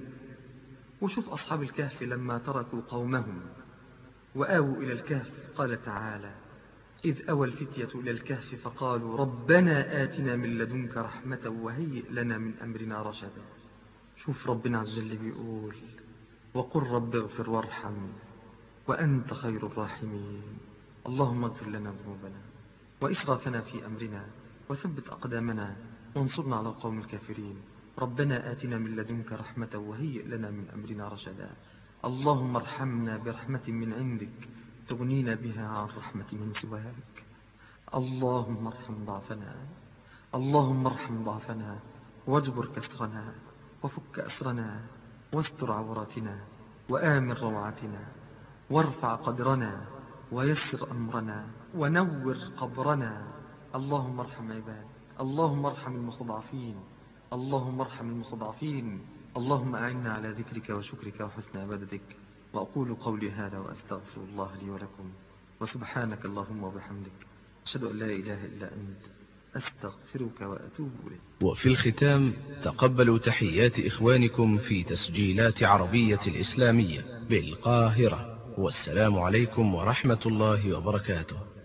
Speaker 1: وشوف أصحاب الكهف لما تركوا قومهم وآووا إلى الكهف قال تعالى إذ أوى الفتية إلى الكهف فقالوا ربنا آتنا من لدنك رحمة وهيئ لنا من أمرنا رشدا شوف ربنا عز وجل بيقول وقل رب اغفر وارحم وأنت خير الراحمين اللهم اغفر لنا ذنوبنا وإسرافنا في أمرنا وثبت أقدامنا وانصرنا على القوم الكافرين ربنا آتنا من لدنك رحمة وهيئ لنا من أمرنا رشدا اللهم ارحمنا برحمة من عندك تغنينا بها عن رحمة من سواك اللهم ارحم ضعفنا اللهم ارحم ضعفنا واجبر كسرنا وفك أسرنا واستر عوراتنا وآمن روعتنا وارفع قدرنا ويسر أمرنا ونور قبرنا اللهم ارحم عبادك اللهم ارحم المستضعفين اللهم ارحم المستضعفين اللهم أعنا على ذكرك وشكرك وحسن عبادتك وأقول قولي هذا وأستغفر الله لي ولكم وسبحانك اللهم وبحمدك أشهد أن لا إله إلا أنت أستغفرك وأتوب إليك
Speaker 5: وفي الختام تقبلوا تحيات إخوانكم في تسجيلات عربية الإسلامية بالقاهرة والسلام عليكم ورحمة الله وبركاته